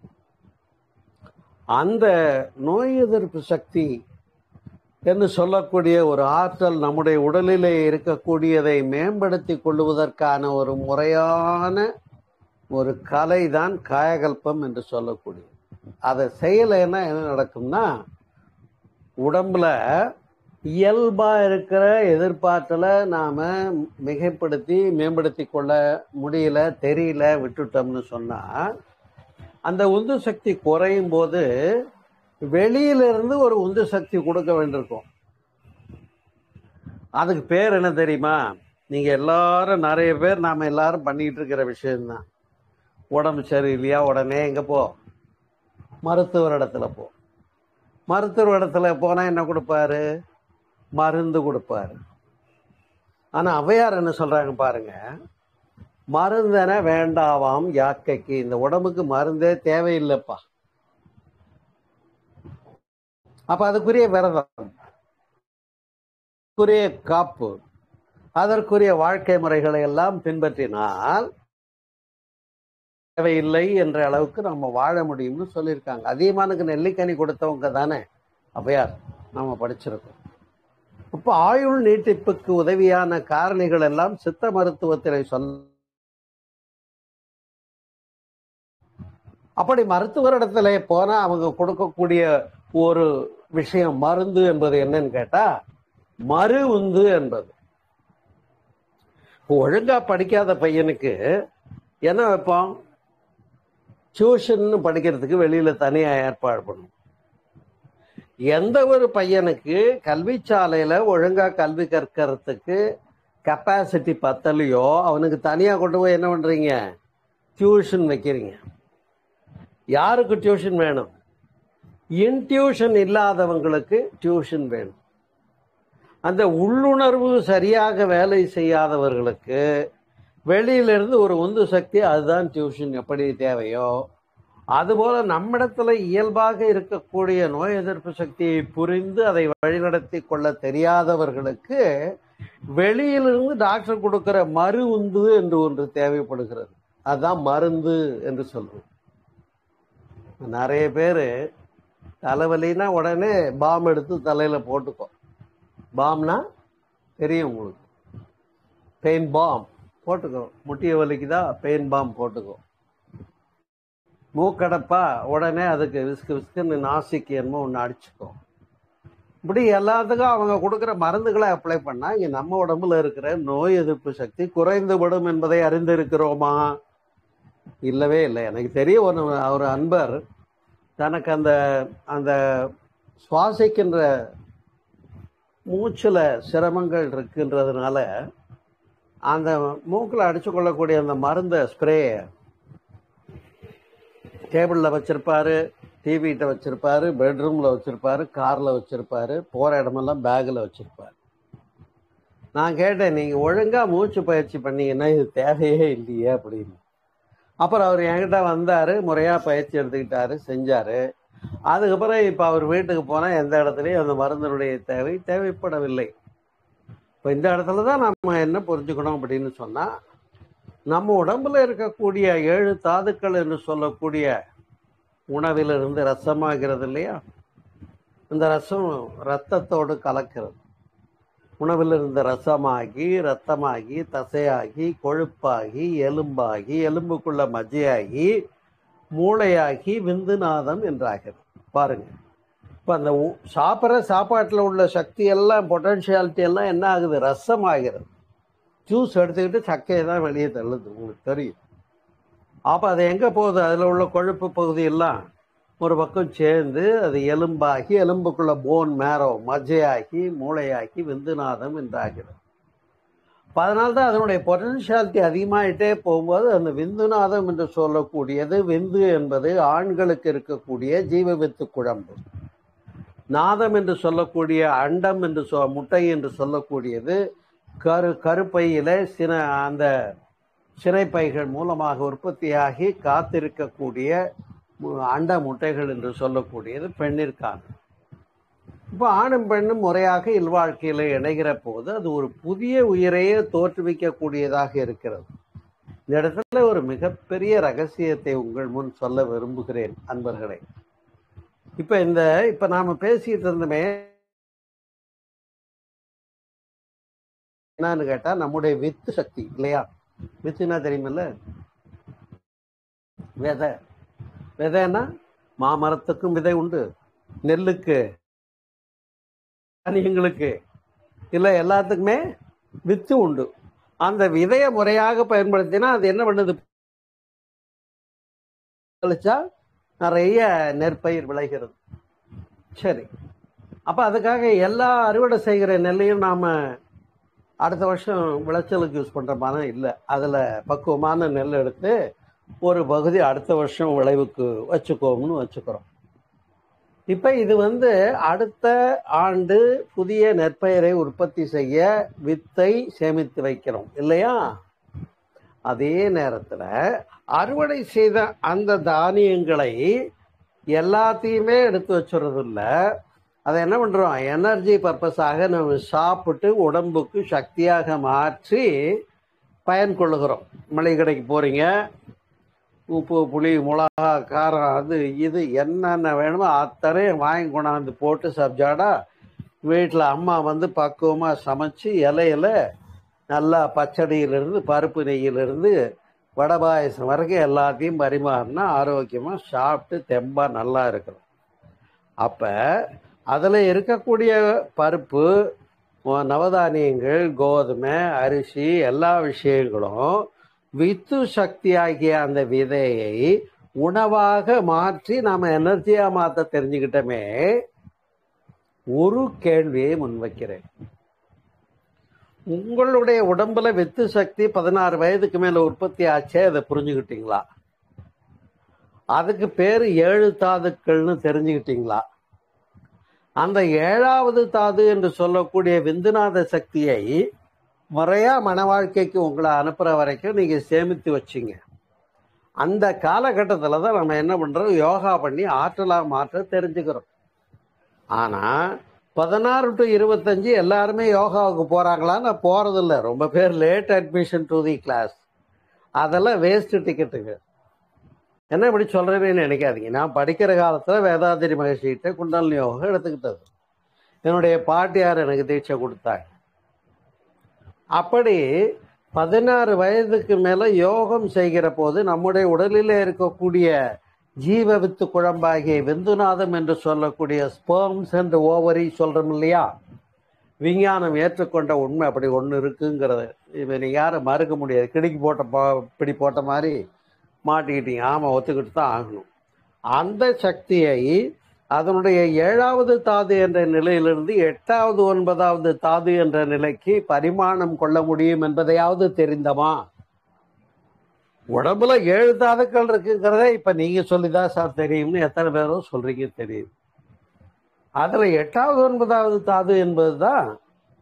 அந்த நோய் எதிர்ப்பு சக்தி என்று சொல்லக்கூடிய ஒரு ஆற்றல் நம்முடைய உடலிலே இருக்கக்கூடியதை மேம்படுத்தி கொள்வதற்கான ஒரு முறையான ஒரு கலை தான் காயகல்பம் என்று சொல்லக்கூடியது அதை செய்யலைன்னா என்ன நடக்கும்னா உடம்புல இயல்பா இருக்கிற எதிர்பார்த்தலை நாம மிகைப்படுத்தி மேம்படுத்தி கொள்ள முடியல தெரியல விட்டுட்டோம்னு சொன்னா அந்த உந்து சக்தி குறையும் போது வெளியில இருந்து ஒரு உந்து சக்தி கொடுக்க வேண்டியிருக்கும் அதுக்கு பேர் என்ன தெரியுமா நீங்க எல்லாரும் நிறைய பேர் நாம எல்லாரும் பண்ணிட்டு இருக்கிற விஷயம்தான் உடம்பு சரியில்லையா உடனே எங்க போ மருத்துவர் இடத்துல போ மருத்துவர் இடத்துல போனா என்ன கொடுப்பாரு மருந்து கொடுப்பாரு ஆனா ஔவையார் என்ன சொல்றாங்க பாருங்க மருந்தென வேண்டாவாம் யாக்கைக்கு இந்த உடம்புக்கு மருந்தே தேவையில்லைப்பா அப்ப அதுக்குரிய விரதம் அதுக்குரிய காப்பு அதற்குரிய வாழ்க்கை முறைகளை எல்லாம் பின்பற்றினால் தேவையில்லை என்ற அளவுக்கு நம்ம வாழ முடியும்னு சொல்லியிருக்காங்க அதிகமானுக்கு நெல்லிக்கனி கொடுத்தவங்க தானே ஔவையார் நாம படிச்சிருக்கோம் இப்ப ஆயுள் நீட்டிப்புக்கு உதவியான காரணிகள் எல்லாம் சித்த மருத்துவத்திலே சொன்ன அப்படி மருத்துவரிடத்துல போனா அவங்க கொடுக்கக்கூடிய ஒரு விஷயம் மருந்து என்பது என்னன்னு கேட்டா மறு உந்து என்பது ஒழுங்கா படிக்காத பையனுக்கு என்ன வைப்போம் டியூஷன் படிக்கிறதுக்கு வெளியில தனியா ஏற்பாடு பண்ணும் எந்த ஒரு பையனுக்கு கல்வி சாலையில ஒழுங்கா கல்வி கற்கிறதுக்கு கெப்பாசிட்டி பத்தலையோ அவனுக்கு தனியா கொண்டு போய் என்ன பண்றீங்க டியூஷன் வைக்கிறீங்க யாருக்கு டியூஷன் வேணும் இன்டியூஷன் இல்லாதவங்களுக்கு டியூஷன் வேணும் அந்த உள்ளுணர்வு சரியாக வேலை செய்யாதவர்களுக்கு வெளியிலிருந்து ஒரு உந்து சக்தி அதுதான் டியூஷன் எப்படி தேவையோ அதுபோல நம்மிடத்துல இயல்பாக இருக்கக்கூடிய நோய் எதிர்ப்பு சக்தியை புரிந்து அதை வழிநடத்தி கொள்ள தெரியாதவர்களுக்கு வெளியிலிருந்து டாக்டர் கொடுக்கிற மறு உந்து என்று ஒன்று தேவைப்படுகிறது அதுதான் மருந்து என்று சொல்றோம் நிறைய பேர் தலைவலினா உடனே பாம் எடுத்து தலையில போட்டுக்கோ பாம்னா தெரியும் உங்களுக்கு பெயின் பாம் போட்டுக்கோ முட்டிய வலிக்குதா பெயின் பாம் போட்டுக்கோ மூக்கடப்பா உடனே அதுக்கு விஸ்கு விஸ்குன்னு நாசிக்கு என்னமோ ஒன்று அடிச்சுக்கோ இப்படி எல்லாத்துக்கும் அவங்க கொடுக்குற மருந்துகளை அப்ளை பண்ணா இங்க நம்ம உடம்புல இருக்கிற நோய் எதிர்ப்பு சக்தி குறைந்துவிடும் என்பதை அறிந்திருக்கிறோமா இல்லவே இல்லை எனக்கு தெரிய ஒரு ஒரு அன்பர் தனக்கு அந்த அந்த சுவாசிக்கின்ற மூச்சுல சிரமங்கள் இருக்குன்றதுனால அந்த மூக்கில் அடிச்சு கொள்ளக்கூடிய அந்த மருந்தை ஸ்ப்ரே டேபிளில் வச்சிருப்பாரு டிவிகிட்ட வச்சிருப்பாரு பெட்ரூமில் வச்சிருப்பாரு காரில் வச்சிருப்பாரு போகிற இடமெல்லாம் பேக்கில் வச்சிருப்பாரு நான் கேட்டேன் நீங்கள் ஒழுங்காக மூச்சு பயிற்சி பண்ணீங்கன்னா இது தேவையே இல்லையே அப்படின்னு அப்புறம் அவர் என்கிட்ட வந்தார் முறையாக பயிற்சி எடுத்துக்கிட்டாரு செஞ்சார் அதுக்கப்புறம் இப்போ அவர் வீட்டுக்கு போனால் எந்த இடத்துலையும் அந்த மருந்தினுடைய தேவை தேவைப்படவில்லை இப்போ இந்த இடத்துல தான் நம்ம என்ன புரிஞ்சுக்கணும் அப்படின்னு சொன்னால் நம்ம உடம்புல இருக்கக்கூடிய ஏழு தாதுக்கள் என்று சொல்லக்கூடிய உணவிலிருந்து ரசமாகிறது இல்லையா இந்த ரசம் ரத்தத்தோடு கலக்கிறது உணவிலிருந்து ரசமாகி ரத்தமாகி தசையாகி கொழுப்பாகி எலும்பாகி எலும்புக்குள்ள மஜ்ஜையாகி மூளையாகி விந்துநாதம் என்றாகிறது பாருங்க இப்போ அந்த உ- சாப்பிட்ற சாப்பாட்டில் உள்ள சக்தி எல்லாம் பொட்டன்ஷியாலிட்டி எல்லாம் என்ன ஆகுது ரசம் ஆகிறது ஜூஸ் எடுத்துக்கிட்டு சக்கையை தான் வெளியே தள்ளுது உங்களுக்கு தெரியும் அப்போ அது எங்கே போகுது அதில் உள்ள கொழுப்பு பகுதி எல்லாம் ஒரு பக்கம் சேர்ந்து அது எலும்பாகி எலும்புக்குள்ள போன் மேரோ மஜ்ஜையாகி மூளையாகி விந்துநாதம் என்றாகிறது அப்ப அதனால தான் அதனுடைய பொட்டன்ஷியாலிட்டி அதிகமாயிட்டே போகும்போது அந்த விந்துநாதம் என்று சொல்லக்கூடியது விந்து என்பது ஆண்களுக்கு இருக்கக்கூடிய ஜீவ வித்து குழம்பு நாதம் என்று சொல்லக்கூடிய அண்டம் என்று சொ முட்டை என்று சொல்லக்கூடியது கரு கருப்பையில சின அந்த சினைப்பைகள் மூலமாக உற்பத்தியாகி காத்திருக்கக்கூடிய மு- அண்ட முட்டைகள் என்று சொல்லக்கூடியது பெண்ணிற்கான இப்போ ஆணும் பெண்ணும் முறையாக இல்வாழ்க்கையில் இணைகிற போது அது ஒரு புதிய உயிரையே தோற்றுவிக்கக்கூடியதாக இருக்கிறது இந்த இடத்துல ஒரு மிகப்பெரிய ரகசியத்தை உங்கள் முன் சொல்ல விரும்புகிறேன் அன்பர்களே இப்ப இந்த இப்ப நாம பேசிட்டு இருந்தோமே என்னன்னு கேட்டா நம்முடைய வித்து சக்தி இல்லையா வித்துனா தெரியுமில்ல விதை விதைன்னா மாமரத்துக்கும் விதை உண்டு நெல்லுக்கு தானியங்களுக்கு இல்ல எல்லாத்துக்குமே வித்து உண்டு அந்த விதையை முறையாக பயன்படுத்தினா அது என்ன பண்ணுது கழிச்சா நிறைய நெற்பயிர் விளைகிறது சரி அப்ப அதுக்காக எல்லா அறுவடை செய்கிற நெல்லையும் நாம அடுத்த வருஷம் விளைச்சலுக்கு யூஸ் பண்ற மாதிரி இல்லை அதுல பக்குவமான நெல் எடுத்து ஒரு பகுதி அடுத்த வருஷம் விளைவுக்கு வச்சுக்கோம்னு வச்சுக்கிறோம் இப்ப இது வந்து அடுத்த ஆண்டு புதிய நெற்பயிரை உற்பத்தி செய்ய வித்தை சேமித்து வைக்கிறோம் இல்லையா அதே நேரத்துல அறுவடை செய்த அந்த தானியங்களை எல்லாத்தையுமே எடுத்து வச்சுறது இல்ல அதை என்ன பண்றோம் எனர்ஜி பர்பஸாக நம்ம சாப்பிட்டு உடம்புக்கு சக்தியாக மாற்றி பயன் கொள்ளுகிறோம் மளிகை கடைக்கு போறீங்க உப்பு புளி மிளகா காரம் அது இது என்னென்ன வேணுமோ அத்தனையும் வாங்கி கொண்டாந்து போட்டு சப்ஜாடா வீட்டில் அம்மா வந்து பக்குவமாக சமைச்சு இலையில நல்லா பச்சடியிலிருந்து பருப்பு நெய்யிலிருந்து வடை பாயசம் வரைக்கும் எல்லாத்தையும் பரிமாறினா ஆரோக்கியமாக சாப்பிட்டு தெம்பாக நல்லா இருக்கிறோம் அப்போ அதில் இருக்கக்கூடிய பருப்பு உ- நவதானியங்கள் கோதுமை அரிசி எல்லா விஷயங்களும் வித்து சக்தி ஆகிய அந்த விதையை உணவாக மாற்றி நாம எனர்ஜியா மாத்த தெரிஞ்சுக்கிட்டோமே ஒரு கேள்வியை முன்வைக்கிறேன் உங்களுடைய உடம்புல வித்து சக்தி பதினாறு வயதுக்கு மேல உற்பத்தி ஆச்சே அதை புரிஞ்சுக்கிட்டீங்களா அதுக்கு பேரு ஏழு தாதுக்கள்னு தெரிஞ்சுக்கிட்டீங்களா அந்த ஏழாவது தாது என்று சொல்லக்கூடிய விந்துநாத சக்தியை முறையா மன வாழ்க்கைக்கு உங்களை அனுப்புற வரைக்கும் நீங்க சேமித்து வச்சீங்க அந்த காலகட்டத்தில் தான் நம்ம என்ன பண்றோம் யோகா பண்ணி ஆற்றலா மாற்ற தெரிஞ்சுக்கிறோம் ஆனா பதினாறு டு இருபத்தஞ்சு எல்லாருமே யோகாவுக்கு போறாங்களான்னு போறதில்ல ரொம்ப பேர் late admission to the class அதெல்லாம் வேஸ்ட் டிக்கெட்டுங்க என்ன இப்படி சொல்றேன்னு நினைக்காதீங்க நான் படிக்கிற காலத்துல வேதாதிரி மகர்ஷிகிட்ட குண்டலினி யோகம் எடுத்துக்கிட்டது என்னுடைய பாட்டியார் எனக்கு தீட்சை கொடுத்தாங்க அப்படி பதினாறு வயதுக்கு மேல யோகம் செய்கிற போது நம்முடைய உடலிலே இருக்கக்கூடிய ஜீவ வித்து குழம்பாகிய விந்துநாதம் என்று சொல்லக்கூடிய ஸ்பெர்ம்ஸ் அண்ட் ஓவரி சொல்றோம் இல்லையா விஞ்ஞானம் ஏற்றுக்கொண்ட உண்மை அப்படி ஒன்று இருக்குங்கிறது இப்போ நீ யாரும் மறுக்க முடியாது கிடுக்கி போட்ட பா- பிடி போட்ட மாதிரி மாட்டிக்கிட்டீங்க ஆமாம் ஒத்துக்கிட்டு தான் ஆகணும் அந்த சக்தியை அதனுடைய ஏழாவது தாது என்ற நிலையிலிருந்து எட்டாவது ஒன்பதாவது தாது என்ற நிலைக்கு பரிமாணம் கொள்ள முடியும் என்பதையாவது தெரிந்தமா உடம்புல ஏழு தாதுக்கள் இருக்குங்கிறத இப்ப நீங்க சொல்லிதான் சார் தெரியும்னு எத்தனை பேரும் சொல்றீங்க தெரியும் அதுல எட்டாவது ஒன்பதாவது தாது என்பதுதான்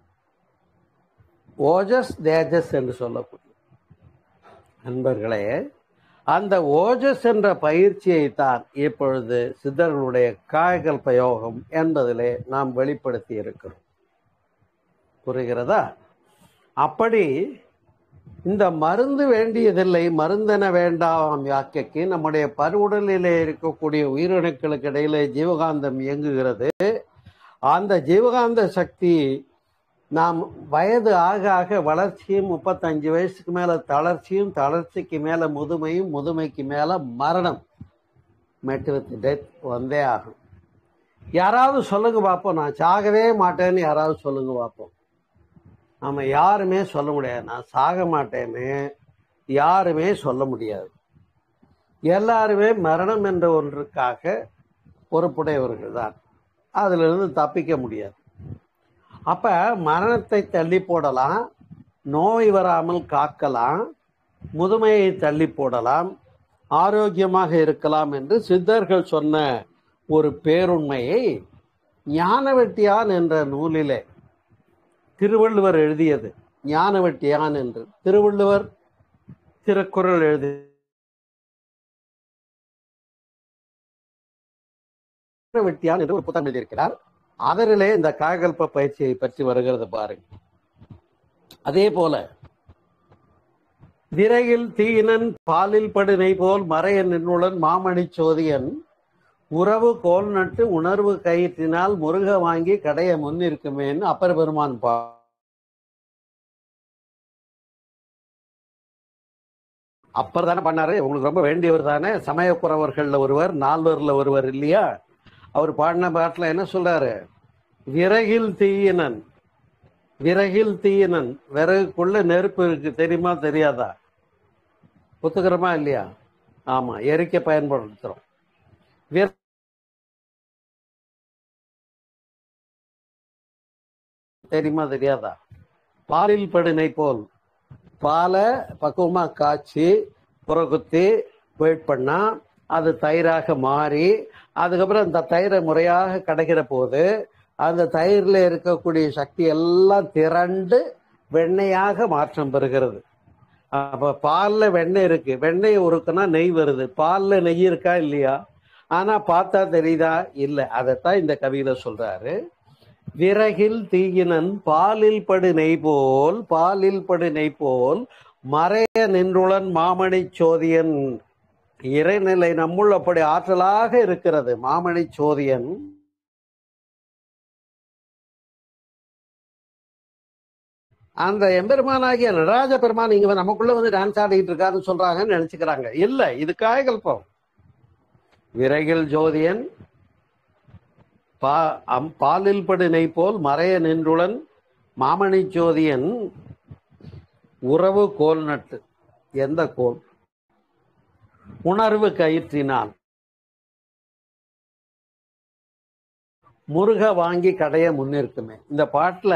ஓஜஸ் தேஜஸ் என்று சொல்லக்கூடிய நண்பர்களே அந்த ஓஜஸ் என்ற பயிற்சியை தான் இப்பொழுது சித்தர்களுடைய காயகல் பிரயோகம் என்பதிலே நாம் வெளிப்படுத்தி இருக்கிறோம் புரிகிறதா அப்படி இந்த மருந்து வேண்டியதில்லை மருந்தென வேண்டாம் யாக்கைக்கு நம்முடைய பருவுடலிலே இருக்கக்கூடிய உயிரணுக்களுக்கு இடையிலே ஜீவகாந்தம் இயங்குகிறது அந்த ஜீவகாந்த சக்தி நாம் வயது ஆக ஆக வளர்ச்சியும் முப்பத்தஞ்சு வயசுக்கு மேல தளர்ச்சியும் தளர்ச்சிக்கு மேல முதுமையும் முதுமைக்கு மேல மரணம் மெட் வித் டெத் வந்தே ஆகும் யாராவது சொல்லுங்க பார்ப்போம் நான் சாகவே மாட்டேன்னு யாராவது சொல்லுங்க பார்ப்போம் நம்ம யாருமே சொல்ல முடியாது நான் சாக மாட்டேன்னு யாருமே சொல்ல முடியாது எல்லாருமே மரணம் என்ற ஒன்றுக்காக பொறுப்புடையவர்கள் தான் அதிலிருந்து தப்பிக்க முடியாது அப்ப மரணத்தை தள்ளி போடலாம் நோய் வராமல் காக்கலாம் முதுமையை தள்ளி போடலாம் ஆரோக்கியமாக இருக்கலாம் என்று சித்தர்கள் சொன்ன ஒரு பேருண்மையை ஞானவெட்டியான் என்ற நூலிலே திருவள்ளுவர் எழுதியது ஞானவெட்டியான் என்று திருவள்ளுவர் திருக்குறள் எழுதி ஞானவெட்டியான் என்று ஒரு புத்தகம் எழுதியிருக்கிறார் அதனிலே இந்த காகல்ப பயிற்சியை பற்றி வருகிறது பாருங்க அதே போல விரையில் தீயினன் பாலில் படுனை போல் மறைய நின்னுடன் மாமணி சோதியன் உறவு கோல் நட்டு உணர்வு கயிற்றினால் முருக வாங்கி கடைய முன்னிருக்குமேன்னு அப்பர் பெருமான் பா அப்பர் தானே பண்ணாரு உங்களுக்கு ரொம்ப வேண்டியவர் தானே சமயக்குறவர்கள்ல ஒருவர் நால்வர்ல ஒருவர் இல்லையா அவர் பாடின பாட்டுல என்ன சொல்றாரு விறகில் தீயினன் விறகில் தீயினன் விறகுக்குள்ள நெருப்பு இருக்கு தெரியுமா தெரியாதா ஒத்துக்கிறோமா இல்லையா ஆமா எரிக்க பயன்படுத்துறோம் விற- தெரியுமா தெரியாதா பாலில் படுனை போல் பாலை பக்குவமா காய்ச்சி புறகுத்தி வெயிட் பண்ணா அது தயிராக மாறி அதுக்கப்புறம் அந்த தயிரை முறையாக கிடைக்கிற போது அந்த தயிரில் இருக்கக்கூடிய சக்தி எல்லாம் திரண்டு வெண்ணெயாக மாற்றம் பெறுகிறது அப்ப பால்ல வெண்ணெய் இருக்கு வெண்ணெய் உருக்குனா நெய் வருது பால்ல நெய் இருக்கா இல்லையா ஆனா பார்த்தா தெரியுதா இல்ல அதைத்தான் இந்த கவியில சொல்றாரு விறகில் தீயினன் பாலில் படு நெய் போல் பாலில் படு நெய் போல் மறைய நின்றுளன் மாமணி சோதியன் இறைநிலை நம்முள் அப்படி ஆற்றலாக இருக்கிறது மாமணி சோதியன் அந்த எம்பெருமானாகிய நடராஜ பெருமான் இங்க நமக்குள்ள வந்து டான்ஸ் ஆடிட்டு இருக்காருன்னு சொல்றாங்கன்னு நினைச்சுக்கிறாங்க இல்ல இது காயகல்பம் விரைகில் ஜோதியன் பா அம் பாலில் படு நெய் போல் மறைய நின்றுடன் மாமணி ஜோதியன் உறவு கோல் நட்டு எந்த கோல் உணர்வு கயிற்றினால் முருக வாங்கி கடைய முன்னிற்குமே இந்த பாட்டுல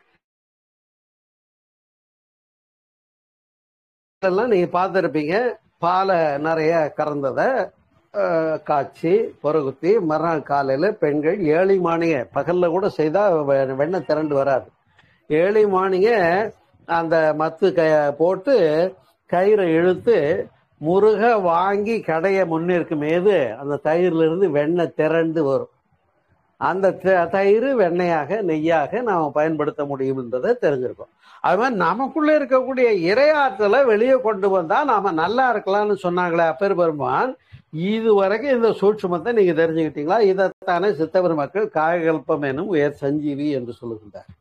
எல்லாம் நீங்க பார்த்துருப்பீங்க பாலை நிறைய கறந்தத அஹ், காய்ச்சி பொறுகுத்தி மறுநாள் காலையில பெண்கள் ஏழை மானிய பகல்ல கூட செய்தா வெ- வெண்ணெய் திரண்டு வராது ஏழை மானிய அந்த மத்து க போட்டு கயிறை இழுத்து முருக வாங்கி கடைய முன்னிற்கும் ஏது அந்த தயிர்ல இருந்து வெண்ணெய் திரண்டு வரும் அந்த த- தயிர் வெண்ணெயாக நெய்யாக நாம் பயன்படுத்த முடியும் என்றதை தெரிஞ்சிருக்கோம் அது மாதிரி நமக்குள்ள இருக்கக்கூடிய இரையாற்றலை வெளியே கொண்டு வந்தா நாம நல்லா இருக்கலாம்னு சொன்னாங்களே அப்பர் பெருமான் இது வரைக்கும் இந்த சூட்சுமத்தை நீங்க தெரிஞ்சுக்கிட்டீங்களா இதைத்தானே சித்தவர் மக்கள் காயகல்பம் எனும் உயர் சஞ்சீவி என்று சொல்லுகின்றார்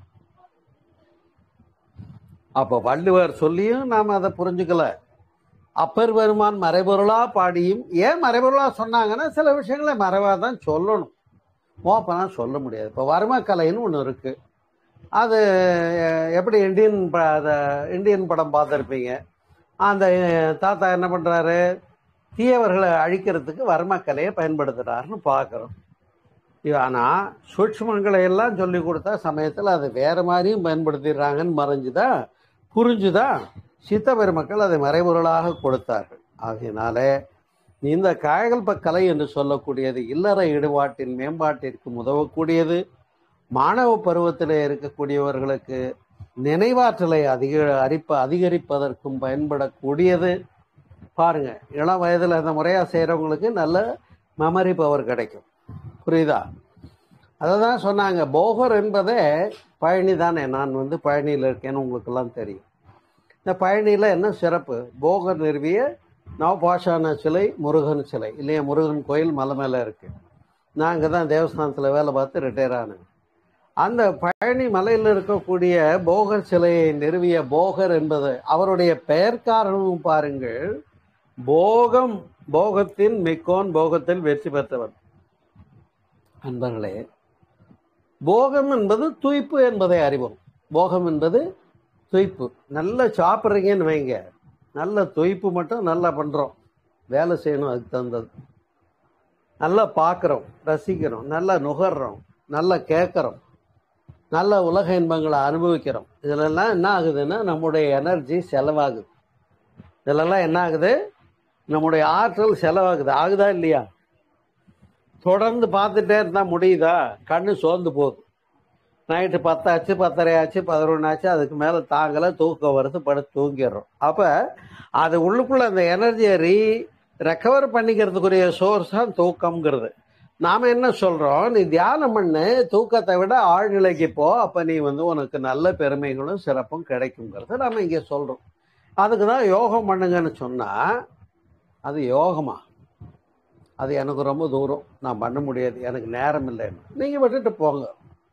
அப்ப வள்ளுவர் சொல்லியும் நாம் அதை புரிஞ்சுக்கல அப்பர் பெருமான் மறைபொருளா பாடியும் ஏன் மறைபொருளா சொன்னாங்கன்னா சில விஷயங்களை மறைவா தான் சொல்லணும் ஓப்பனா சொல்ல முடியாது இப்போ வர்மக்கலைன்னு ஒன்று இருக்கு அது அஹ், எப்படி இந்தியன் ப அத இந்தியன் படம் பார்த்துருப்பீங்க அந்த அஹ், தாத்தா என்ன பண்றாரு தீயவர்களை அழிக்கிறதுக்கு வர்மக்கலையை பயன்படுத்துறாருன்னு பார்க்குறோம் ஆனால் சூட்சுமங்களை எல்லாம் சொல்லி கொடுத்தா சமயத்தில் அது வேற மாதிரியும் பயன்படுத்திடுறாங்கன்னு மறைஞ்சுதா புரிஞ்சுதா சித்த பெருமக்கள் அதை மறைபொருளாக கொடுத்தார்கள் ஆகையினாலே இந்த காயகல்ப கலை என்று சொல்லக்கூடியது இல்லற ஈடுபாட்டின் மேம்பாட்டிற்கு உதவக்கூடியது மாணவ பருவத்தில் இருக்கக்கூடியவர்களுக்கு நினைவாற்றலை அதிக அரிப்ப அதிகரிப்பதற்கும் பயன்படக்கூடியது பாருங்க இளம் வயதில் இந்த முறையாக செய்கிறவங்களுக்கு நல்ல மெமரி பவர் கிடைக்கும் புரியுதா அதை தான் சொன்னாங்க போகர் என்பதே பழனி தானே நான் வந்து பழனியில் இருக்கேன்னு உங்களுக்கெல்லாம் தெரியும் இந்த பழனியில் என்ன சிறப்பு போகர் நிறுவிய நவபாஷான சிலை முருகன் சிலை இல்லையா முருகன் கோயில் மலை மேலே இருக்கு நான் அங்கே தான் தேவஸ்தானத்தில் வேலை பார்த்து ரிட்டையர் ஆனேன் அந்த பழனி மலையில் இருக்கக்கூடிய போகர் சிலையை நிறுவிய போகர் என்பது அவருடைய பெயர் காரணமும் பாருங்கள் போகம் போகத்தின் மிக்கோன் போகத்தில் வெற்றி பெற்றவர் அன்பர்களே போகம் என்பது துய்ப்பு என்பதை அறிவோம் போகம் என்பது துய்ப்பு நல்லா சாப்பிட்றீங்கன்னு வைங்க நல்ல துய்ப்பு மட்டும் நல்லா பண்ணுறோம் வேலை செய்யணும் அதுக்கு தகுந்தது நல்லா பார்க்குறோம் ரசிக்கிறோம் நல்லா நுகர்றோம் நல்லா கேட்குறோம் நல்ல உலக இன்பங்களை அனுபவிக்கிறோம் இதிலெல்லாம் என்ன ஆகுதுன்னா நம்முடைய எனர்ஜி செலவாகுது இதிலெல்லாம் என்ன ஆகுது நம்முடைய ஆற்றல் செலவாகுது ஆகுதா இல்லையா தொடர்ந்து பார்த்துட்டே இருந்தா முடியுதா கண்ணு சோர்ந்து போகுது நைட்டு பத்தாச்சு பத்தரை ஆச்சு பதினொன்று ஆச்சு அதுக்கு மேலே தாங்கலை தூக்கம் வருது படுத்து தூங்கிடுறோம் அப்போ அது உள்ளுக்குள்ள அந்த எனர்ஜியை ரீ ரெக்கவர் பண்ணிக்கிறதுக்குரிய சோர்ஸ் தான் தூக்கம்ங்கிறது நாம் என்ன சொல்கிறோம் நீ தியானம் பண்ணு தூக்கத்தை விட ஆழ்நிலைக்கு போ அப்போ நீ வந்து உனக்கு நல்ல பெருமைகளும் சிறப்பும் கிடைக்குங்கிறத நாம் இங்கே சொல்கிறோம் அதுக்கு தான் யோகம் பண்ணுங்கன்னு சொன்னால் அது யோகமா அது எனக்கு ரொம்ப தூரம் நான் பண்ண முடியாது எனக்கு நேரம் இல்லைன்னு நீங்கள் விட்டுட்டு போங்க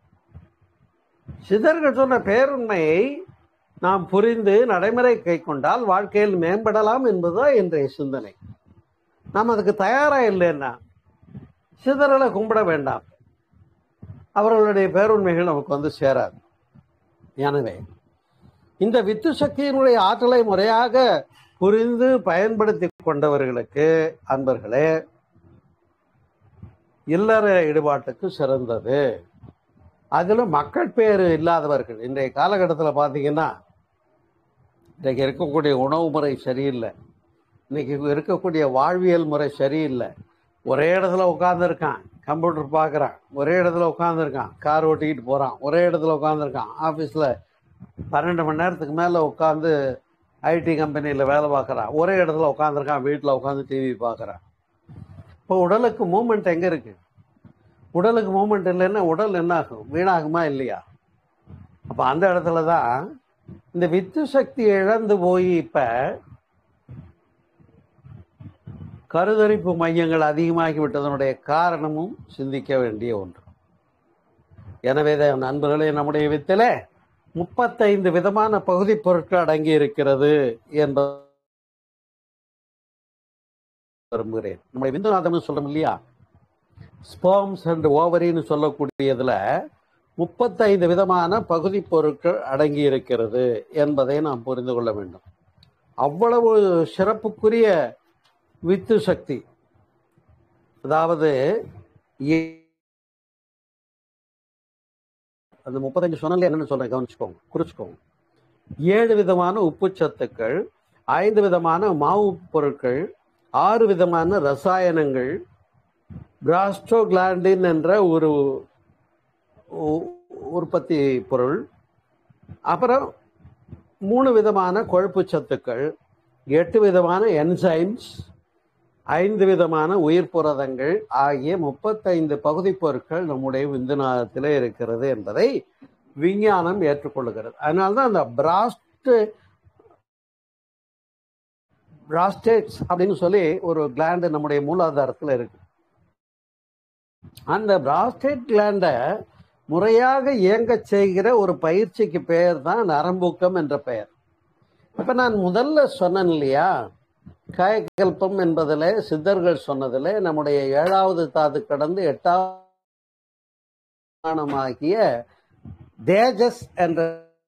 சிதர்கள் சொன்ன பேருண்மையை நாம் புரிந்து நடைமுறை கை கொண்டால் வாழ்க்கையில் மேம்படலாம் என்பதுதான் இன்றைய சிந்தனை நாம் அதுக்கு தயாரா இல்லைன்னா சிதறலை கும்பிட வேண்டாம் அவர்களுடைய பேருண்மைகள் நமக்கு வந்து சேராது எனவே இந்த வித்து சக்தியினுடைய ஆற்றலை முறையாக புரிந்து பயன்படுத்தி கொண்டவர்களுக்கு அன்பர்களே இல்லற ஈடுபாட்டுக்கு சிறந்தது அதிலும் மக்கள் பேர் இல்லாதவர்கள் இன்றைய காலகட்டத்தில் பார்த்தீங்கன்னா இன்றைக்கு இருக்கக்கூடிய உணவு முறை சரியில்லை இன்னைக்கு இருக்கக்கூடிய வாழ்வியல் முறை சரியில்லை ஒரே இடத்துல உட்காந்துருக்கான் கம்ப்யூட்டர் பார்க்குறான் ஒரே இடத்துல உட்காந்துருக்கான் கார் ஓட்டிக்கிட்டு போகிறான் ஒரே இடத்துல உட்காந்துருக்கான் ஆஃபீஸில் பன்னெண்டு மணி நேரத்துக்கு மேலே உட்காந்து ஐடி கம்பெனியில் வேலை பார்க்குறான் ஒரே இடத்துல உட்காந்துருக்கான் வீட்டில் உட்காந்து டிவி பார்க்குறான் இப்போ உடலுக்கு மூமெண்ட் எங்கே இருக்கு உடலுக்கு மூமெண்ட் இல்லைன்னா உடல் என்ன ஆகும் வீணாகுமா இல்லையா அப்போ அந்த இடத்துல தான் இந்த வித்து சக்தி இழந்து போய் இப்போ கருதரிப்பு மையங்கள் அதிகமாகி விட்டதனுடைய காரணமும் சிந்திக்க வேண்டிய ஒன்று எனவே தான் நண்பர்களே நம்முடைய வித்திலே முப்பத்தைந்து விதமான பகுதி பொருட்கள் அடங்கி இருக்கிறது என்பது விரும்புகிறேன் நம்முடைய விந்துநாதம்னு சொல்றோம் இல்லையா ஸ்போம்ஸ் அண்ட் ஓவரின்னு சொல்லக்கூடியதுல முப்பத்தைந்து விதமான பகுதி பொருட்கள் அடங்கி இருக்கிறது என்பதை நாம் புரிந்து கொள்ள வேண்டும் அவ்வளவு சிறப்புக்குரிய வித்து சக்தி அதாவது ஏ- அந்த முப்பத்தஞ்சு சொன்னல என்னன்னு சொல்றேன் கவனிச்சுக்கோங்க குறிச்சுக்கோங்க ஏழு விதமான உப்பு சத்துக்கள் ஐந்து விதமான மாவு பொருட்கள் ஆறு விதமான ரசாயனங்கள் பிராஸ்டோகிளாண்டின் என்ற ஒரு உ- உற்பத்தி பொருள் அப்புறம் மூணு விதமான கொழுப்பு சத்துக்கள் எட்டு விதமான என்சைம்ஸ் ஐந்து விதமான உயிர் புரதங்கள் ஆகிய முப்பத்தைந்து பகுதி பொருட்கள் நம்முடைய விந்துநாதத்தில் இருக்கிறது என்பதை விஞ்ஞானம் ஏற்றுக்கொள்கிறது அதனால்தான் அந்த பிராஸ்ட் பிராஸ்டேட்ஸ் அப்படின்னு சொல்லி ஒரு கிளாண்டு நம்முடைய மூலாதாரத்தில் இருக்கு அந்த பிராஸ்டேட் கிளாண்டை முறையாக இயங்கச் செய்கிற ஒரு பயிற்சிக்கு பெயர் தான் நரம்பூக்கம் என்ற பெயர் இப்ப நான் முதல்ல சொன்னேன் இல்லையா காயக்கல்பம் என்பதில் சித்தர்கள் சொன்னதில் நம்முடைய ஏழாவது தாது கடந்து எட்டாவதாகிய தேஜஸ் என்ற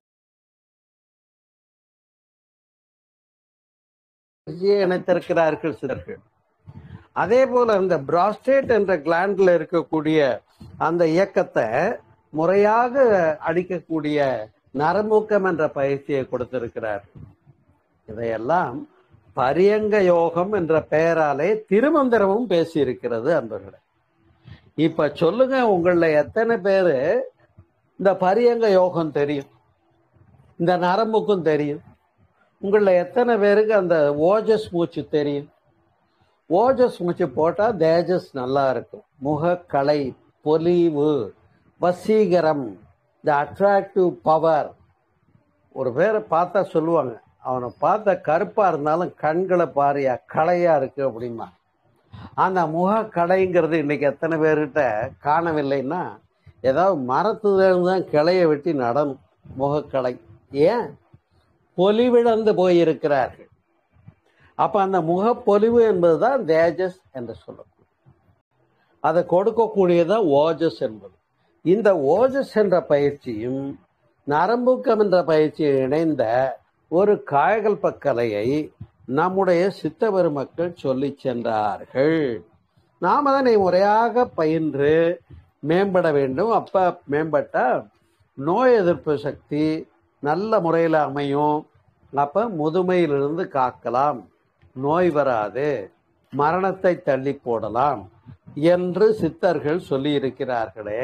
இணைத்திருக்கிறார்கள் சித்தர்கள் அதே போல இந்த பிராஸ்டேட் என்ற கிளாண்ட்ல இருக்கக்கூடிய அந்த இயக்கத்தை முறையாக அடிக்கக்கூடிய நரம்பூக்கம் என்ற பயிற்சியை கொடுத்திருக்கிறார் இதையெல்லாம் பரியங்க யோகம் என்ற பெயராலே திருமந்திரமும் பேசியிருக்கிறது அன்பர்களே இப்ப சொல்லுங்க உங்கள எத்தனை பேரு இந்த பரியங்க யோகம் தெரியும் இந்த நரம்புக்கும் தெரியும் உங்கள எத்தனை பேருக்கு அந்த ஓஜஸ் மூச்சு தெரியும் ஓஜஸ் மூச்சு போட்டா தேஜஸ் நல்லா இருக்கும் முகக்கலை பொலிவு வசீகரம் த அட்ராக்டிவ் பவர் ஒரு பேரை பார்த்தா சொல்லுவாங்க அவனை பார்த்தா கருப்பா இருந்தாலும் கண்களை பாரியா களையா இருக்கு அப்படிமா அந்த முக கலைங்கிறது இன்னைக்கு எத்தனை பேர்கிட்ட காணவில்லைன்னா ஏதாவது மரத்துல தான் கிளைய வெட்டி நடணும் முகக்கலை ஏன் பொலிவிழந்து போயிருக்கிறார்கள் அப்ப அந்த முகப்பொலிவு என்பதுதான் தேஜஸ் என்று சொல்லக்கூடிய அதை கொடுக்கக்கூடியதான் ஓஜஸ் என்பது இந்த ஓஜஸ் என்ற பயிற்சியும் நரம்பூக்கம் என்ற பயிற்சியும் இணைந்த ஒரு காயகல்ப கலையை நம்முடைய சித்த பெருமக்கள் சொல்லி சென்றார்கள் நாம் அதனை முறையாக பயின்று மேம்பட வேண்டும் அப்ப மேம்பட்டா நோய் எதிர்ப்பு சக்தி நல்ல முறையில் அமையும் அப்ப முதுமையிலிருந்து காக்கலாம் நோய் வராது மரணத்தை தள்ளி போடலாம் என்று சித்தர்கள் சொல்லி இருக்கிறார்களே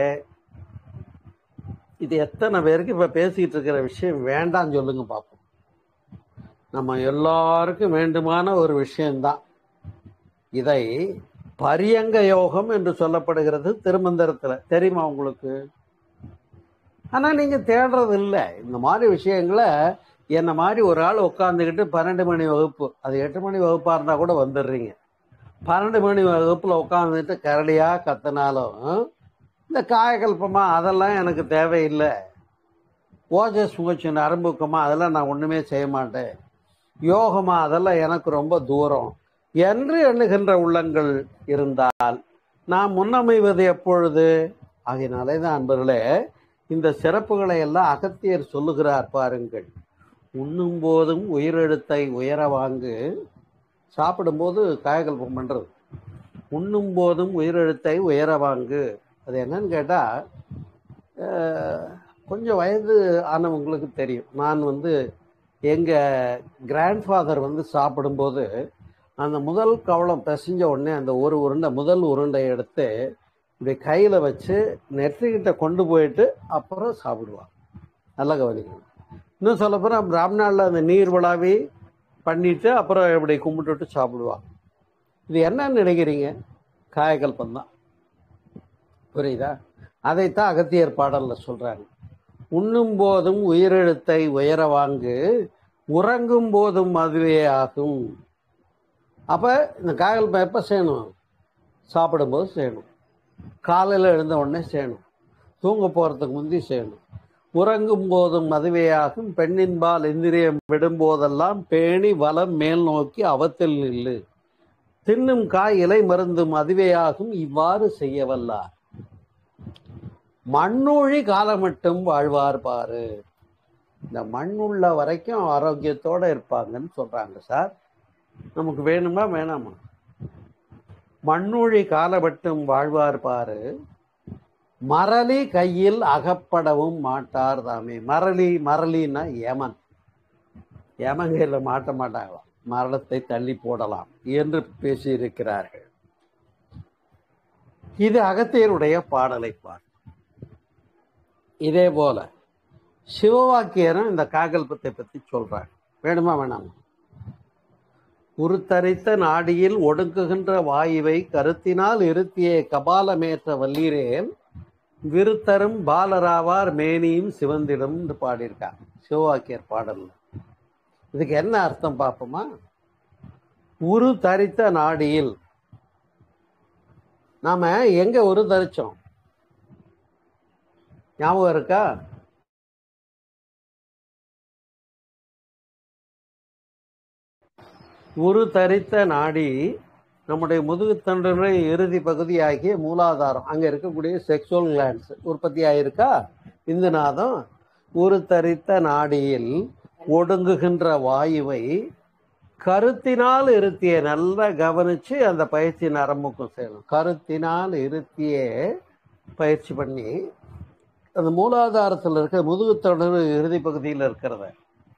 இது எத்தனை பேருக்கு இப்ப பேசிட்டு இருக்கிற விஷயம் வேண்டாம் சொல்லுங்க பார்ப்போம் நம்ம எல்லாருக்கும் வேண்டுமான ஒரு விஷயம்தான் இதை பரியங்க யோகம் என்று சொல்லப்படுகிறது திருமந்திரத்துல தெரியுமா உங்களுக்கு ஆனா நீங்க தேடுறது இல்லை இந்த மாதிரி விஷயங்களை என்ன மாதிரி ஒரு ஆள் உட்காந்துக்கிட்டு பன்னெண்டு மணி வகுப்பு அது எட்டு மணி வகுப்பா இருந்தா கூட வந்துடுறீங்க பன்னெண்டு மணி வகுப்புல உட்காந்துட்டு கரடியா கத்தினாலும் இந்த காயகல்பமா அதெல்லாம் எனக்கு தேவையில்லை ஓஜஸ் மூச்சு நரம்புக்கமா அதெல்லாம் நான் ஒண்ணுமே செய்ய மாட்டேன் யோகமா அதெல்லாம் எனக்கு ரொம்ப தூரம் என்று எண்ணுகின்ற உள்ளங்கள் இருந்தால் நாம் முன்னமைவது எப்பொழுது ஆகையினாலே தான் அன்பர்களே இந்த சிறப்புகளை எல்லாம் அகத்தியர் சொல்லுகிறார் பாருங்கள் உண்ணும் போதும் உயிரெழுத்தை உயர வாங்கு சாப்பிடும்போது காயகல்பம் பண்றது உண்ணும் போதும் உயிரெழுத்தை உயர வாங்கு அது என்னன்னு கேட்டா அஹ், கொஞ்சம் வயது ஆனவங்களுக்கு தெரியும் நான் வந்து எங்க கிராண்ட்ஃபாதர் வந்து சாப்பிடும்போது அந்த முதல் கவளம் பிசைஞ்ச உடனே அந்த ஒரு உருண்டை முதல் உருண்டையை எடுத்து இப்படி கையில வச்சு நெற்றிக்கிட்ட கொண்டு போயிட்டு அப்புறம் சாப்பிடுவான் நல்லா கவனிக்கணும் இன்னும் சொல்ல போனா பிராமணால அந்த நீர் விழாவி பண்ணிட்டு அப்புறம் இப்படி கும்பிட்டுட்டு சாப்பிடுவான் இது என்னன்னு நினைக்கிறீங்க காயகல்பம் தான் புரியுதா அதைத்தான் அகத்தியர் பாடல்ல சொல்றாங்க உண்ணும் போதும் உயிரெழுத்தை உயர வாங்கு உறங்கும் போதும் அதுவே ஆகும் அப்ப இந்த காயகல்பம் எப்ப செய்யணும் சாப்பிடும்போது செய்யணும் காலையில் எழுந்த உடனே செய்யணும் தூங்க போறதுக்கு முந்தி செய்யணும் உறங்கும் போதும் மதுவையாகும் பெண்ணின்பால் இந்திரியம் விடும்போதெல்லாம் பேணி வலம் மேல் நோக்கி அவத்தில் நில்லு தின்னும் காய் இலை மருந்தும் அதுவேயாகும் இவ்வாறு செய்ய வல்லார் மண்ணொழி காலமட்டும் வாழ்வார் பாரு இந்த மண் உள்ள வரைக்கும் ஆரோக்கியத்தோட இருப்பாங்கன்னு சொல்றாங்க சார் நமக்கு வேணுமா வேணாமா மண்ணுழி காலபட்டும் வாழ்வார் பாரு மரளி கையில் அகப்படவும் மாட்டார் தாமே மரளி மரளின்னா ஏமன் ஏமங்கையில் மாட்ட மாட்டாங்களாம் மரணத்தை தள்ளி போடலாம் என்று பேசியிருக்கிறார்கள் இது அகத்தியருடைய பாடலை பார் இதே போல சிவவாக்கியரும் இந்த காகல்பத்தை பத்தி சொல்றாங்க வேணுமா வேணாமா உருத்தரித்த நாடியில் ஒடுங்குகின்ற வாயுவை கருத்தினால் இருத்திய கபாலமேற்ற வல்லீரேல் விருத்தரும் பாலராவார் மேனியும் சிவந்திடும் பாடியிருக்காங்க சிவவாக்கியர் பாடல்ல இதுக்கு என்ன அர்த்தம் பார்ப்போமா உரு தரித்த நாடியில் நாம எங்க உரு தரிச்சோம் ஞாபகம் இருக்கா உரு தரித்த நாடி நம்முடைய முதுகுத்தண்டுடைய இறுதி பகுதியாகிய மூலாதாரம் அங்க இருக்கக்கூடிய செக்ஷுவல் கிளான்ஸ் உற்பத்தி ஆயிருக்கா இந்த நாதம் உரு தரித்த நாடியில் ஒடுங்குகின்ற வாயுவை கருத்தினால் இருத்திய நல்லா கவனிச்சு அந்த பயிற்சி நரம்புக்கும் செய்யணும் கருத்தினால் இருத்திய பயிற்சி பண்ணி அந்த மூலாதாரத்தில் இருக்க முதுகுத்தொடர் இறுதி பகுதியில் இருக்கிறத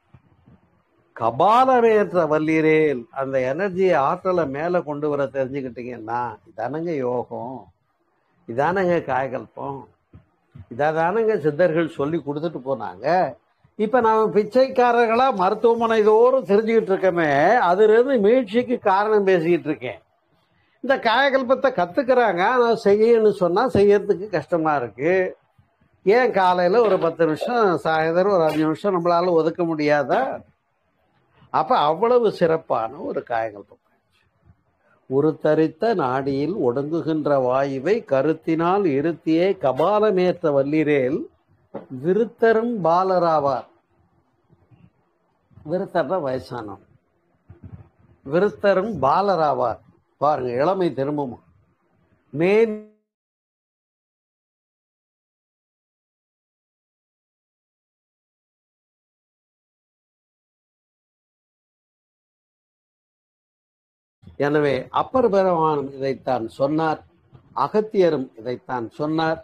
கபாலமேற்ற வல்லீரேல் அந்த எனர்ஜியை ஆற்றலை மேலே கொண்டு வர தெரிஞ்சுக்கிட்டீங்கன்னா இதானங்க யோகம் இதானங்க காயகல்பம் இதாதானங்க சித்தர்கள் சொல்லி கொடுத்துட்டு போனாங்க இப்ப நாம பிச்சைக்காரர்களா மருத்துவமனை தோறும் தெரிஞ்சுக்கிட்டு இருக்கோமே அதுல இருந்து மீழ்ச்சிக்கு காரணம் பேசிக்கிட்டு இருக்கேன் இந்த காயகல்பத்தை கத்துக்கிறாங்க ஆனா செய்யணும்னு சொன்னா செய்யறதுக்கு கஷ்டமா இருக்கு ஏன் காலையில ஒரு பத்து நிமிஷம் சாயந்தரம் ஒரு அஞ்சு நிமிஷம் நம்மளால ஒதுக்க முடியாதா அப்ப அவ்வளவு சிறப்பான ஒரு காயகல்பம் ஒரு தரித்த நாடியில் ஒடுங்குகின்ற வாயுவை கருத்தினால் இருத்தியே கபாலமேற்ற வல்லீரேல் விருத்தரும் பாலராவார் விருத்தர் தான் வயசானவர் விருத்தரும் பாலராவார் பாருங்க இளமை திரும்புமா மேன் எனவே அப்பர் பெருமானும் இதைத்தான் சொன்னார் அகத்தியரும் இதைத்தான் சொன்னார்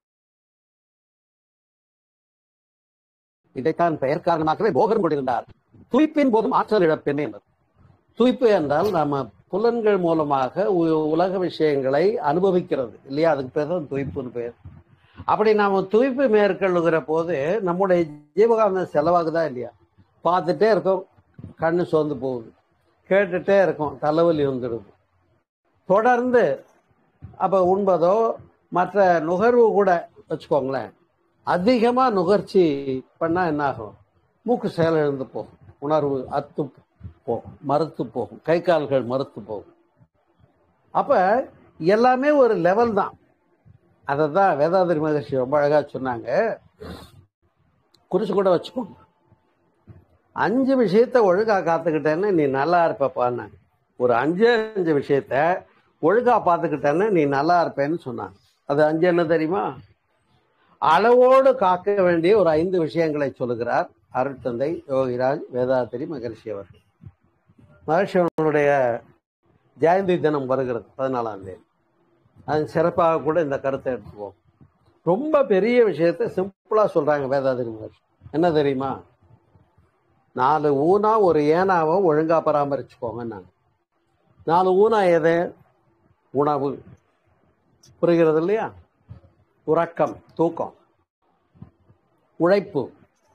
இதைத்தான் பெயர் காரணமாகவே போகரும் கொண்டிருந்தார் துய்ப்பின் போதும் ஆற்றல் இழப்பேன் என்பது துய்ப்பு என்றால் நாம புலன்கள் மூலமாக உ- உலக விஷயங்களை அனுபவிக்கிறது இல்லையா அதுக்கு பேர் தான் துய்ப்புன்னு பேர் அப்படி நாம துய்ப்பு மேற்கொள்ளுகிற போது நம்முடைய ஜீவகாந்தம் செலவாகுதா இல்லையா பார்த்துட்டே இருக்கோம் கண்ணு சோர்ந்து போகுது கேட்டுட்டே இருக்கோம் தலைவலி வந்துடுது தொடர்ந்து அப்ப உண்பதோ மற்ற நுகர்வு கூட வச்சுக்கோங்களேன் அதிகமா நுகர்ச்சி பண்ணா என்ன ஆகும் மூக்கு செயலிழந்து போகும் உணர்வு அத்து போகும் மறுத்து போகும் கை கால்கள் மறுத்து போகும் அப்ப எல்லாமே ஒரு லெவல் தான் அதை தான் வேதாதிரி மகர்ஷி ரொம்ப அழகா சொன்னாங்க குறிச்சு கூட வச்சுக்கோங்க அஞ்சு விஷயத்த ஒழுங்கா காத்துக்கிட்டேன்னு நீ நல்லா இருப்பப்பான்னு ஒரு அஞ்சு அஞ்சு விஷயத்த ஒழுங்கா பார்த்துக்கிட்டேன்னு நீ நல்லா இருப்பேன்னு சொன்னாங்க அது அஞ்சு என்ன தெரியுமா அளவோடு காக்க வேண்டிய ஒரு ஐந்து விஷயங்களை சொல்லுகிறார் அருட்தந்தை யோகிராஜ் வேதாத்திரி மகர்ஷி அவர்கள் மகர்ஷி அவர்களுடைய ஜெயந்தி தினம் வருகிறது பதினாலாம் தேதி அது சிறப்பாக கூட இந்த கருத்தை எடுத்துக்குவோம் ரொம்ப பெரிய விஷயத்தை சிம்பிளா சொல்றாங்க வேதாதிரி மகர்ஷி என்ன தெரியுமா நாலு ஊனா ஒரு ஏனாவை ஒழுங்கா பராமரிச்சுக்கோங்க நாங்க நாலு ஊனா எது உணவு புரிகிறது இல்லையா உறக்கம் தூக்கம் உழைப்பு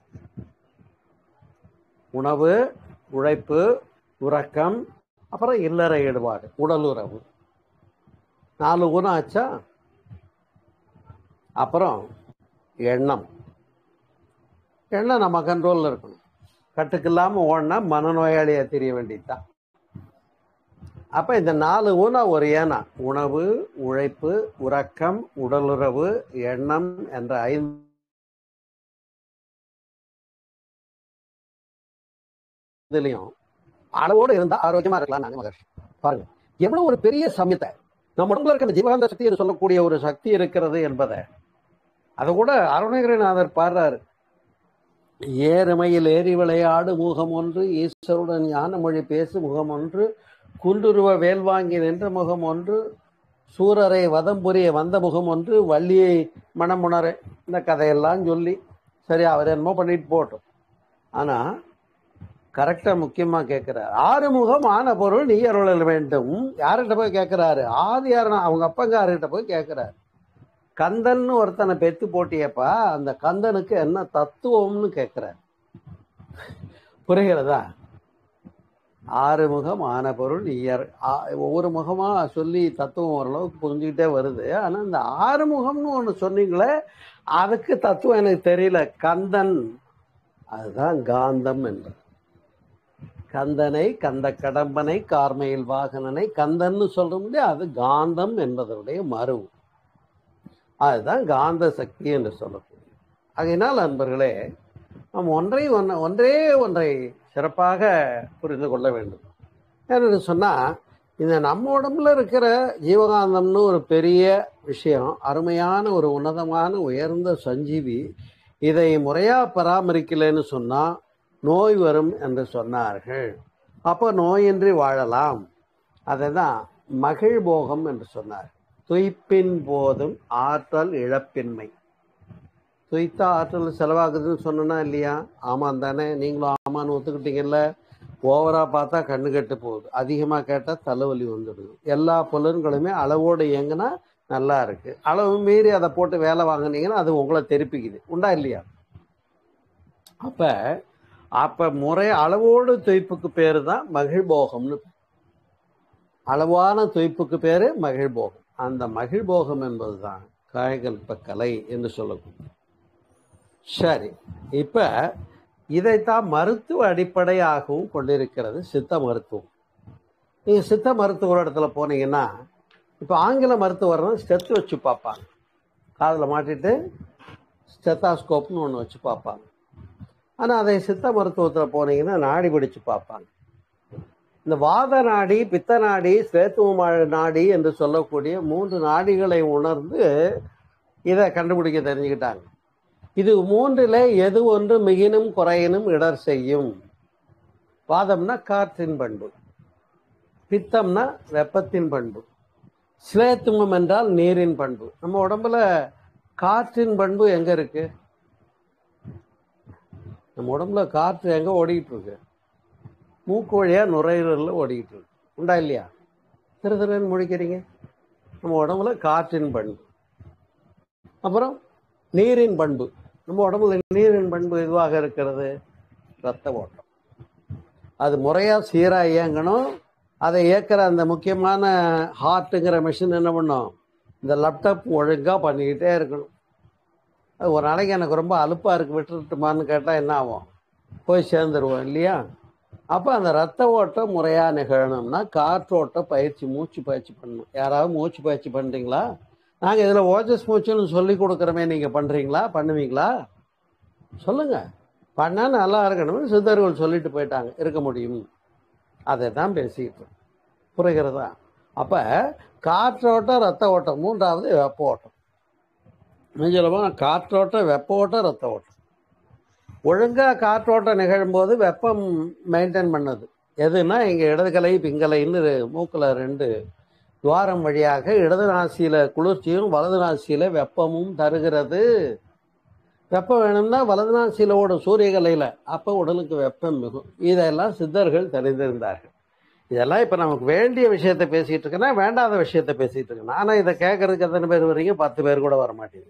உணவு உழைப்பு உறக்கம் அப்புறம் இல்லற ஈடுபாடு உடல் உறவு நாலு குணம் ஆச்சா அப்புறம் எண்ணம் எண்ணம் நம்ம கண்ட்ரோல்ல இருக்கணும் கட்டுக்கு இல்லாம ஓடினா மனநோயாளியா தெரிய வேண்டியதுதான் அப்ப இந்த நாலு ஊனா ஒரு ஏனா உணவு உழைப்பு உறக்கம் உடலுறவு எண்ணம் என்ற ஐந்து இதுலயும் அளவோடு இருந்தா ஆரோக்கியமா இருக்கலாம் நாங்க மகர்ஷி பாருங்க எவ்வளவு ஒரு பெரிய சமயத்தை நம்ம உடம்புல இருக்கிற இந்த ஜீவகாந்த சக்தி என்று சொல்லக்கூடிய ஒரு சக்தி இருக்கிறது என்பதை அதை கூட அருணகிரிநாதர் பாடுறாரு ஏறுமையில் ஏறி விளையாடு முகம் ஒன்று ஈஸ்வருடன் ஞான மொழி பேசு முகம் ஒன்று குன்றுருவ வேல் வாங்கி நின்ற முகம் ஒன்று சூரரை வதம் புரிய வந்த முகம் ஒன்று வள்ளியை மணமுணர இந்த கதையெல்லாம் சொல்லி சரி அவர் என்னமோ பண்ணிட்டு போட்டோம் ஆனா கரெக்டா முக்கியமா கேட்கிறார் ஆறுமுகம் ஆன பொருள் நீ அருளல் வேண்டும் யார்கிட்ட போய் கேட்கிறாரு ஆதி யாருன்னா அவங்க அப்பங்கார்கிட்ட போய் கேட்கிறாரு கந்தன்னு ஒருத்தனை பெத்து போட்டியப்பா அந்த கந்தனுக்கு என்ன தத்துவம்னு கேட்கிறார் புரிகிறதா ஆறுமுகம் ஆன பொருள் இயற் ஆ- ஒவ்வொரு முகமா சொல்லி தத்துவம் ஓரளவுக்கு புரிஞ்சுக்கிட்டே வருது ஆனா இந்த ஆறுமுகம்னு ஒண்ணு சொன்னீங்களே அதுக்கு தத்துவம் எனக்கு தெரியல கந்தன் அதுதான் காந்தம் என்பது கந்தனை கந்த கடம்பனை கார்மையில் வாகனனை கந்தன்னு சொல்ற முடியாது அது காந்தம் என்பதனுடைய மறு அதுதான் காந்த சக்தி என்று சொல்லக்கூடிய ஆகையினால் அன்பர்களே நாம் ஒன்றை ஒன்றை ஒன்றே ஒன்றை சிறப்பாக புரிந்து கொள்ள வேண்டும் ஏன்னு சொன்னா இந்த நம்ம உடம்புல இருக்கிற ஜீவகாந்தம்னு ஒரு பெரிய விஷயம் அருமையான ஒரு உன்னதமான உயர்ந்த சஞ்சீவி இதை முறையா பராமரிக்கலைன்னு சொன்னா நோய் வரும் என்று சொன்னார்கள் அப்போ நோயின்றி வாழலாம் அதை தான் மகிழ்போகம் என்று சொன்னார் துய்ப்பின் போதும் ஆற்றல் இழப்பின்மை துய்த்தா ஆற்றல் செலவாகுதுன்னு சொன்னா இல்லையா ஆமாம் தானே நீங்களும் ஆமான்னு ஒத்துக்கிட்டீங்கல்ல ஓவரா பார்த்தா கண்ணு கெட்டு போகுது அதிகமா கேட்டா தலைவலி வந்துடுது எல்லா புலன்களுமே அளவோடு இயங்குனா நல்லா இருக்கு அளவு மீறி அதை போட்டு வேலை வாங்குனீங்கன்னா அது உங்களை திருப்பிக்குது உண்டா இல்லையா அப்ப அப்ப முறை அளவோடு துய்ப்புக்கு பேரு தான் மகிழ்போகம்னு பேரு. அளவான துய்ப்புக்கு பேரு மகிழ்போகம் அந்த மகிழ்போகம் என்பதுதான் காயகல்ப கலை என்று சொல்லக்கூடிய சரி இப்ப இதைத்தான் மருத்துவ அடிப்படையாகவும் கொண்டிருக்கிறது சித்த மருத்துவம் நீங்க சித்த மருத்துவர் இடத்துல போனீங்கன்னா இப்ப ஆங்கில மருத்துவர்னா ஸ்டெத் வச்சு பார்ப்பாங்க காதுல மாட்டிட்டு ஸ்டெத்தாஸ்கோப்னு ஒன்று வச்சு பார்ப்பாங்க ஆனா அதை சித்த மருத்துவத்துல போனீங்கன்னா நாடி பிடிச்சு பார்ப்பாங்க இந்த வாத நாடி பித்த நாடி சேத்துவ நாடி என்று சொல்லக்கூடிய மூன்று நாடிகளை உணர்ந்து இதை கண்டுபிடிக்க தெரிஞ்சுக்கிட்டாங்க இது மூன்றிலே எது ஒன்று மிகினும் குறையினும் இடர் செய்யும் வாதம்னா காற்றின் பண்பு பித்தம்னா வெப்பத்தின் பண்பு சிலேத்துமம் என்றால் நீரின் பண்பு நம்ம உடம்புல காற்றின் பண்பு எங்க இருக்கு நம்ம உடம்புல காற்று எங்க ஓடிக்கிட்டு இருக்கு மூக்கு வழியா நுரையீரல்ல ஓடிக்கிட்டு இருக்கு உண்டா இல்லையா திரு திருன்னு முழிக்கிறீங்க நம்ம உடம்புல காற்றின் பண்பு அப்புறம் நீரின் பண்பு நம்ம உடம்புல நீரின் பண்பு எதுவாக இருக்கிறது ரத்த ஓட்டம் அது முறையா சீரா இயங்கணும் அதை இயக்கிற அந்த முக்கியமான ஹார்ட்டுங்கிற மிஷின் என்ன பண்ணும் இந்த லேப்டாப் ஒழுங்கா பண்ணிக்கிட்டே இருக்கணும் அது ஒரு நாளைக்கு எனக்கு ரொம்ப அலுப்பா இருக்கு விட்டுட்டுமான்னு கேட்டா என்ன ஆகும் போய் சேர்ந்துருவோம் இல்லையா அப்ப அந்த ரத்த ஓட்டம் முறையா நிகழணும்னா காற்றோட்ட பயிற்சி மூச்சு பயிற்சி பண்ணணும் யாராவது மூச்சு பயிற்சி பண்றீங்களா நாங்க இதுல ஓஜஸ் மூச்சுன்னு சொல்லி கொடுக்குறோமே நீங்க பண்றீங்களா பண்ணுவீங்களா சொல்லுங்க பண்ணா நல்லா இருக்கணும்னு சித்தர்கள் சொல்லிட்டு போயிட்டாங்க இருக்க முடியும் அதை தான் பேசிக்கிட்டு இருக்கோம். புரிகிறதா அப்ப காற்றோட்டம் ரத்த ஓட்டம் மூன்றாவது வெப்ப ஓட்டம் நிஜமா காற்றோட்டம் வெப்ப ஓட்டம் ரத்த ஓட்டம் ஒழுங்கா காற்றோட்டம் நிகழும்போது வெப்பம் மெயின்டைன் பண்ணது எதுனா இங்க இடதுகலை பிங்கலைன்னு மூக்குல ரெண்டு துவாரம் வழியாக இடது நாசியில குளிர்ச்சியும் வலது நாசியில வெப்பமும் தருகிறது வெப்பம் வேணும்னா வலது நாசியில ஓடும் சூரியகலையில அப்ப உடலுக்கு வெப்பம் மிகும் இதெல்லாம் சித்தர்கள் தெரிந்திருந்தார்கள் இதெல்லாம் இப்ப நமக்கு வேண்டிய விஷயத்த பேசிட்டு இருக்கேன்னா வேண்டாத விஷயத்த பேசிட்டு இருக்கேன் ஆனா இதை கேட்கறதுக்கு எத்தனை பேர் வரீங்க பத்து பேர் கூட வர மாட்டேங்குது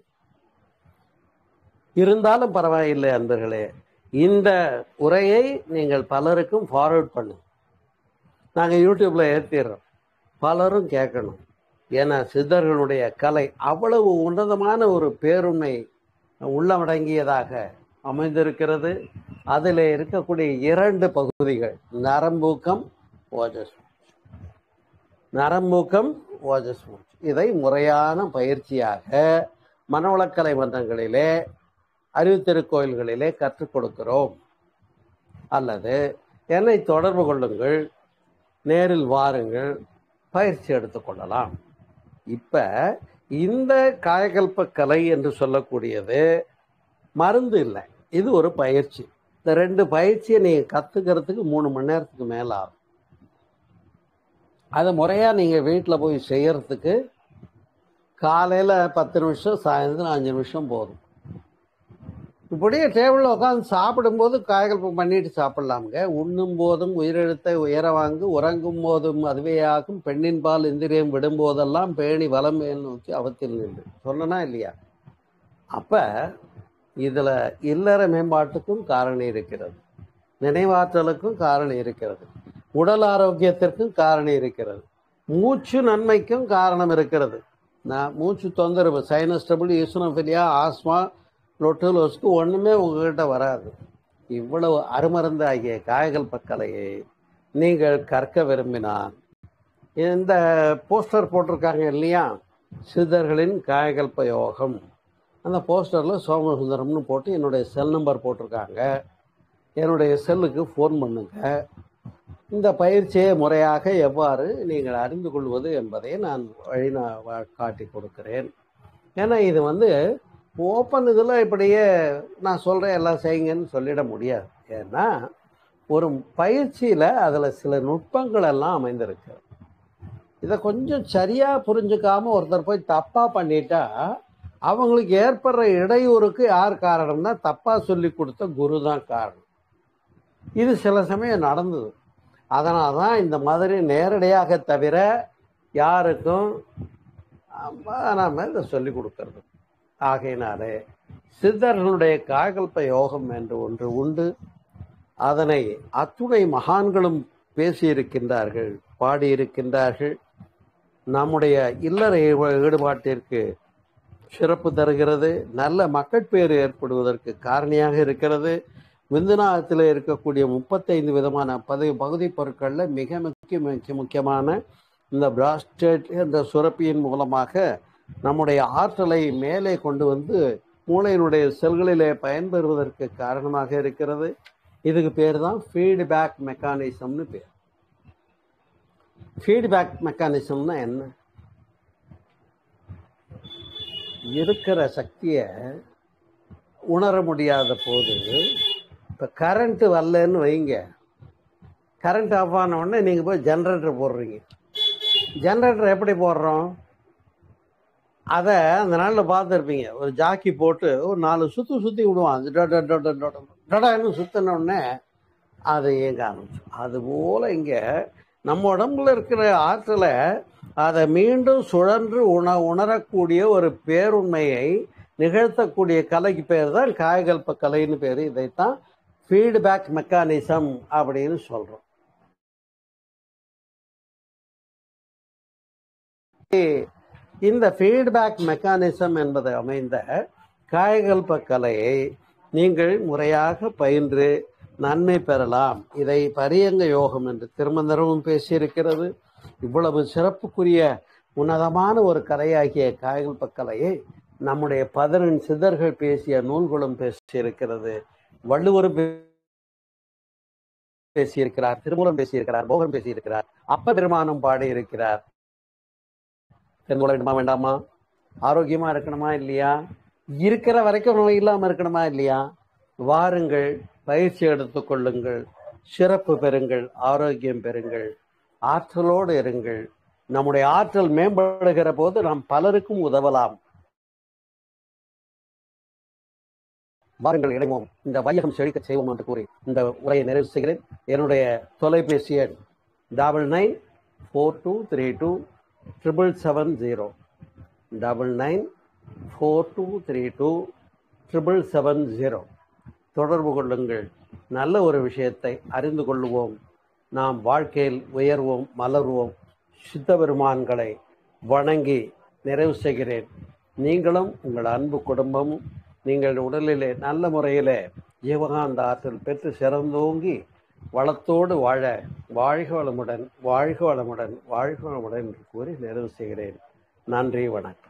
இருந்தாலும் பரவாயில்லை அன்பர்களே இந்த உரையை நீங்கள் பலருக்கும் ஃபார்வர்ட் பண்ணுங்க நாங்க யூடியூப்ல ஏற்றிடுறோம் பலரும் கேட்கணும் ஏன்னா சித்தர்களுடைய கலை அவ்வளவு உன்னதமான ஒரு பேருண்மை உள்ளடங்கியதாக அமைந்திருக்கிறது அதில் இருக்கக்கூடிய இரண்டு பகுதிகள் நரம்பூக்கம் ஓஜஸ் நரம்பூக்கம் ஓஜஸ் மூச்சு இதை முறையான பயிற்சியாக மனவளக்கலை மன்றங்களிலே அறிவுத்திருக்கோயில்களிலே கற்றுக் கொடுக்கிறோம் அல்லது என்னை தொடர்பு கொள்ளுங்கள் நேரில் வாருங்கள் பயிற்சி எடுத்துக்கொள்ளலாம் இப்ப இந்த காயகல்ப கலை என்று சொல்லக்கூடியது மருந்து இல்லை இது ஒரு பயிற்சி இந்த ரெண்டு பயிற்சியை நீங்க கத்துக்கிறதுக்கு மூணு மணி நேரத்துக்கு மேல ஆகும் அதை முறையா நீங்க வீட்டில் போய் செய்யறதுக்கு காலையில பத்து நிமிஷம் சாயந்தரம் அஞ்சு நிமிஷம் போதும் இப்படியே டேபிளில் உட்காந்து சாப்பிடும்போது காய்கல்பம் பண்ணிட்டு சாப்பிடலாமுங்க உண்ணும் போதும் உயிரெழுத்தை உயர வாங்கு உறங்கும் போதும் அதுவே ஆகும் பெண்ணின் பால் இந்திரியம் விடும் போதெல்லாம் பேணி வலம் மேல் நோக்கி அவத்தில் நின்று சொன்னனா இல்லையா அப்ப இதுல இல்லற மேம்பாட்டுக்கும் காரணம் இருக்கிறது நினைவாற்றலுக்கும் காரணம் இருக்கிறது உடல் ஆரோக்கியத்திற்கும் காரணம் இருக்கிறது மூச்சு நன்மைக்கும் காரணம் இருக்கிறது நான் மூச்சு தொந்தரவு சைனஸ் டபுள் ஈசுனோஃபிலியா ஆஸ்மா லொட்டுலோஸ்க்கு ஒண்ணுமே உங்ககிட்ட வராது இவ்வளவு அருமருந்து ஆகிய காய்கள் பக்கலையை நீங்கள் கற்க விரும்பினால் இந்த போஸ்டர் போட்டிருக்காங்க இல்லையா சித்தர்களின் காயகல்ப யோகம் அந்த போஸ்டரில் சோமசுந்தரம்னு போட்டு என்னுடைய செல் நம்பர் போட்டிருக்காங்க என்னுடைய செல்லுக்கு ஃபோன் பண்ணுங்க இந்த பயிற்சியை முறையாக எவ்வாறு நீங்கள் அறிந்து கொள்வது என்பதை நான் வழி நான் வா- காட்டி கொடுக்கிறேன் ஏன்னா இது வந்து ஓப்பன் இதில் இப்படியே நான் சொல்கிறேன் எல்லாம் செய்யுங்கன்னு சொல்லிட முடியாது ஏன்னா ஒரு பயிற்சியில் அதில் சில நுட்பங்கள் எல்லாம் அமைந்திருக்கு இதை கொஞ்சம் சரியாக புரிஞ்சுக்காம ஒருத்தர் போய் தப்பாக பண்ணிட்டா அவங்களுக்கு ஏற்படுற இடையூறுக்கு யார் காரணம்னா தப்பாக சொல்லி கொடுத்த குரு தான் காரணம் இது சில சமயம் நடந்தது அதனால தான் இந்த மாதிரி நேரடியாக தவிர யாருக்கும் நாம் இதை சொல்லி கொடுக்கறது ஆகையினாலே சித்தர்களுடைய காகல்ப யோகம் என்று ஒன்று உண்டு அதனை அத்துணை மகான்களும் பேசியிருக்கின்றார்கள் பாடியிருக்கின்றார்கள் நம்முடைய இல்லற ஈ- ஈடுபாட்டிற்கு சிறப்பு தருகிறது நல்ல மக்கட்பேறு ஏற்படுவதற்கு காரணியாக இருக்கிறது விந்துநாகத்தில் இருக்கக்கூடிய முப்பத்தைந்து விதமான பதவி பகுதி பொருட்களில் மிக முக்கிய முக்கிய முக்கியமான இந்த பிராஸ்டேட் என்ற சுரப்பியின் மூலமாக நம்முடைய ஆற்றலை மேலே கொண்டு வந்து மூளையினுடைய செல்களிலே பயன்பெறுவதற்கு காரணமாக இருக்கிறது இதுக்கு பேர் தான் ஃபீட்பேக் மெக்கானிசம்னு பேர் ஃபீட்பேக் மெக்கானிசம்னா என்ன இருக்கிற சக்தியை உணர முடியாத போது இப்போ கரண்ட் வரலன்னு வைங்க கரண்ட் ஆஃப் ஆன உடனே நீங்கள் போய் ஜென்ரேட்டர் போடுறீங்க ஜென்ரேட்டர் எப்படி போடுறோம் அதை அந்த நாளில் பார்த்துருப்பீங்க ஒரு ஜாக்கி போட்டு ஒரு நாலு சுற்றி சுற்றி விடுவான் அது டொ- டொ- டொ- டொ- டொ- டொ- டொடன்னு சுத்தின உடனே அது இயங்க ஆரம்பிச்சு அதுபோல் இங்கே நம்ம உடம்புல இருக்கிற ஆற்றலை அதை மீண்டும் சுழன்று உண உணரக்கூடிய ஒரு பேருண்மையை நிகழ்த்தக்கூடிய கலைக்கு பேர் தான் காயகல்ப கலைன்னு பேர் இதைத்தான் ஃபீட்பேக் மெக்கானிசம் அப்படின்னு சொல்றோம் இந்த ஃபீட்பேக் மெக்கானிசம் என்பது அமைந்த காயகல்ப கலையை நீங்கள் முறையாக பயின்று நன்மை பெறலாம் இதை பரியங்க யோகம் என்று திருமந்தரமும் பேசியிருக்கிறது இவ்வளவு சிறப்புக்குரிய உன்னதமான ஒரு கலையாகிய காயகல்ப கலையை நம்முடைய பதினெண் சித்தர்கள் பேசிய நூல்களும் பேசியிருக்கிறது வள்ளுவரும் பே- பேசியிருக்கிறார் திருமூலம் பேசியிருக்கிறார் போகன் பேசியிருக்கிறார் அப்ப பெருமானம் பாடி இருக்கிறார் தெரிந்து கொள்ள வேண்டுமா வேண்டாமா ஆரோக்கியமா இருக்கணுமா இல்லையா இருக்கிற வரைக்கும் நோய் இல்லாம இருக்கணுமா இல்லையா வாருங்கள் பயிற்சி எடுத்துக் கொள்ளுங்கள் சிறப்பு பெறுங்கள் ஆரோக்கியம் பெறுங்கள் ஆற்றலோடு இருங்கள் நம்முடைய ஆற்றல் மேம்படுகிற போது நாம் பலருக்கும் உதவலாம் வாருங்கள் இணைவோம் இந்த வையகம் செழிக்க செய்வோம் என்று கூறி இந்த உரையை நிறைவு செய்கிறேன் என்னுடைய தொலைபேசி எண் double nine four two three two triple seven zero double nine four two three two triple seven zero தொடர்பு கொள்ளுங்கள் நல்ல ஒரு விஷயத்தை அறிந்து கொள்வோம் நாம் வாழ்க்கையில் உயர்வோம் மலர்வோம் சித்த பெருமான்களை வணங்கி நிறைவு செய்கிறேன் நீங்களும் உங்கள் அன்பு குடும்பமும் நீங்கள் உடலிலே நல்ல முறையிலே ஜீவகாந்த ஆற்றல் பெற்று சிறந்தோங்கி வளத்தோடு வாழ வாழ்க வளமுடன் வாழ்க வளமுடன் வாழ்க வளமுடன் என்று கூறி நிறைவு செய்கிறேன் நன்றி வணக்கம்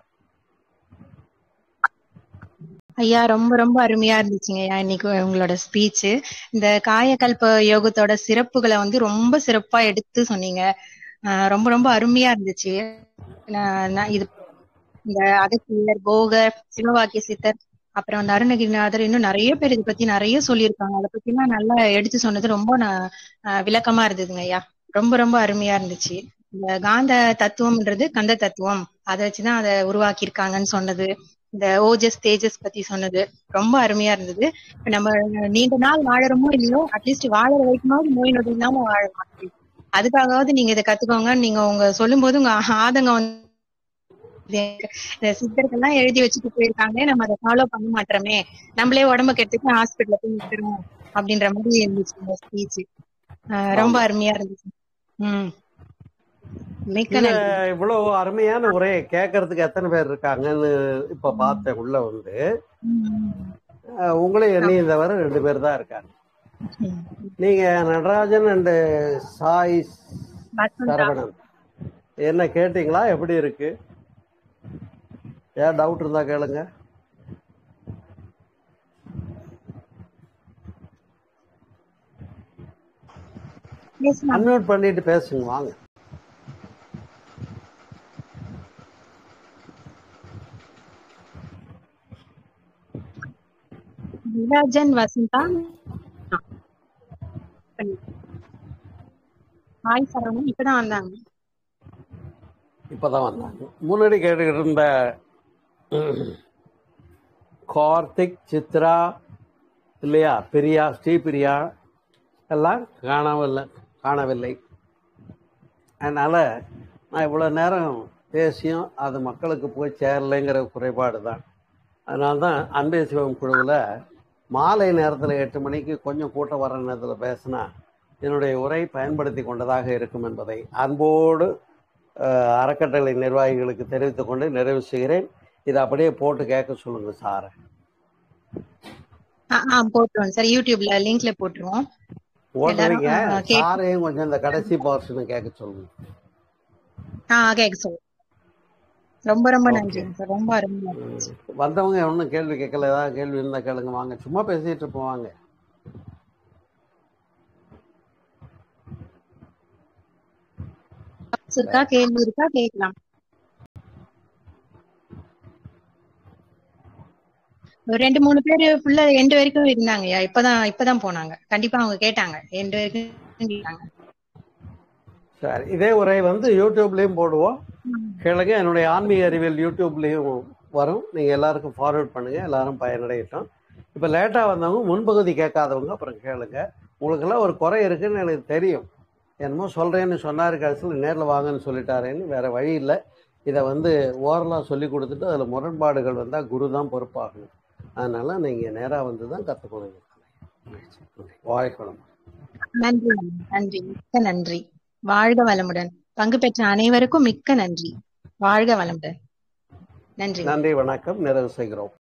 ஐயா ரொம்ப ரொம்ப அருமையா இருந்துச்சுங்க ஐயா இன்னைக்கு உங்களோட ஸ்பீச் இந்த காயகல்ப யோகத்தோட சிறப்புகளை வந்து ரொம்ப சிறப்பா எடுத்து சொன்னீங்க ஆஹ் ரொம்ப ரொம்ப அருமையா இருந்துச்சு நான் நான் இது இந்த அகத்தியர் போகர் சிவவாக்கிய சித்தர் அப்புறம் அந்த அருணகிரிநாதர் இன்னும் நிறைய பேர் இதை பத்தி நிறைய சொல்லியிருக்காங்க அதை பத்தி எல்லாம் நல்லா எடுத்து சொன்னது ரொம்ப ந- ஆஹ் விளக்கமா இருந்ததுங்க ஐயா ரொம்ப ரொம்ப அருமையா இருந்துச்சு இந்த காந்த தத்துவம்ன்றது கந்த தத்துவம் அதை வச்சுதான் அதை உருவாக்கியிருக்காங்கன்னு சொன்னது இந்த ஓஜஸ் தேஜஸ் பத்தி சொன்னது ரொம்ப அருமையா இருந்தது இப்ப நம்ம நீண்ட நாள் வாழறோமோ இல்லையோ அட்லீஸ்ட் வாழற வரைக்குமாவது நோய் நொடி இல்லாம வாழலாம் அதுக்காகவாவது நீங்க இதை கத்துக்கோங்க நீங்க உங்க சொல்லும் போது உங்க ஆதங்கம் வந்து இந்த சித்தர்கள்லாம் எழுதி வச்சுட்டு போயிருக்காங்க நம்ம அதை ஃபாலோ பண்ண மாட்டோமே நம்மளே உடம்ப கெடுத்துட்டு ஹாஸ்பிட்டல்ல போய் நிக்கிறோம் அப்படின்ற மாதிரி இருந்துச்சு இந்த ஸ்பீச் ரொம்ப ஆமா. அருமையா இருந்துச்சு உம் மிக்க இல்ல நன்றி இவ்வளவு அருமையான உரையை கேட்கறதுக்கு எத்தனை பேர் இருக்காங்கன்னு இப்ப பார்த்தேன் உள்ள வந்து உம் அஹ் உங்களையும் என்னையும் தவிர ரெண்டு பேர் தான் இருக்காங்க உம் நீங்க நடராஜன் அண்ட் சாய் வசந்தா சரவணன் என்ன கேட்டீங்களா எப்படி இருக்கு ஏன் டவுட் இருந்தா கேளுங்க Yes, ma'am. அன்மியூட் பண்ணிட்டு பேசுங்க வாங்க விராஜன் வசந்தா ஹாய் சரவணன் இப்பதான் வந்தாங்க இப்பதான் வந்தாங்க முன்னாடி கேட்டுக்கிட்டு இருந்த உம், கார்த்திக் சித்ரா இல்லையா பிரியா ஸ்ரீபிரியா எல்லாம் காணவில்லை காணவில்லை அதனால நான் இவ்வளோ நேரம் பேசியும் அது மக்களுக்கு போய் சேரலைங்கிற குறைபாடு தான் அதனால தான் அன்பே சிவம் குழுவில் மாலை நேரத்தில் எட்டு மணிக்கு கொஞ்சம் கூட்டம் வர நேரத்தில் பேசினா என்னுடைய உரை பயன்படுத்தி கொண்டதாக இருக்கும் என்பதை அன்போடு அஹ், அறக்கட்டளை நிர்வாகிகளுக்கு தெரிவித்துக் கொண்டு நிறைவு செய்கிறேன் இதை அப்படியே போட்டு கேட்க சொல்லுங்க சாரை ஆ ஆ, போட்டுருவோம் சார் யூடியூப்ல லிங்க்ல போட்டுருவோம் எல்லாரும் ஓட்டுறீங்க ஆ, கேட்டு சாரையும் கொஞ்சம் இந்த கடைசி போர்ஷனை கேட்க சொல்லுங்க ஆ கேட்க சொல்லுங்க ரொம்ப ரொம்ப ஓகே நன்றிங்க சார் ரொம்ப அருமையா இருந்துச்சு வந்தவங்க ஒன்றும் கேள்வி கேட்கல ஏதாவது கேள்வி இருந்தால் கேளுங்க வாங்க சும்மா பேசிட்டு இருப்போம் வாங்க இருக்கா கேள்வி இருக்கா கேட்கலாம் ஒரு ரெண்டு மூணு பேர் ஃபுல்லா எண்டு வரைக்கும் இருந்தாங்கய்யா இப்பதான் இப்பதான் போனாங்க கண்டிப்பா அவங்க கேட்டாங்க எண்டு வரைக்கும் கேட்டாங்க சரி இதே உரை வந்து யூடியூப்லேயும் போடுவோம் ம். கேளுங்க என்னுடைய ஆன்மீக அறிவியல் யூடியூப்லேயும் வரும் நீங்கள் எல்லாருக்கும் ஃபார்வர்ட் பண்ணுங்க எல்லாரும் பயனடையட்டும் இப்போ லேட்டாக வந்தவங்க முன்பகுதி கேட்காதவங்க அப்புறம் கேளுங்க உங்களுக்கெல்லாம் ஒரு குறை இருக்குன்னு எனக்கு தெரியும் என்னமோ சொல்கிறேன்னு சொன்னார் கடைசியில் நேரில் வாங்கன்னு சொல்லிட்டாரேன்னு வேற வழி இல்லை இதை வந்து ஓரலாக சொல்லி கொடுத்துட்டு அதில் முரண்பாடுகள் வந்தால் குரு தான் பொறுப்பாகணும் அதனால் நீங்கள் நேராக வந்து தான் கற்றுக்கணும் வாழ்க்கணும் நன்றி அண்ணா. நன்றி மிக்க நன்றி வாழ்க வளமுடன் பங்கு பெற்ற அனைவருக்கும் மிக்க நன்றி வாழ்க வளமுடன் நன்றி நன்றி வணக்கம் நிறைவு செய்கிறோம்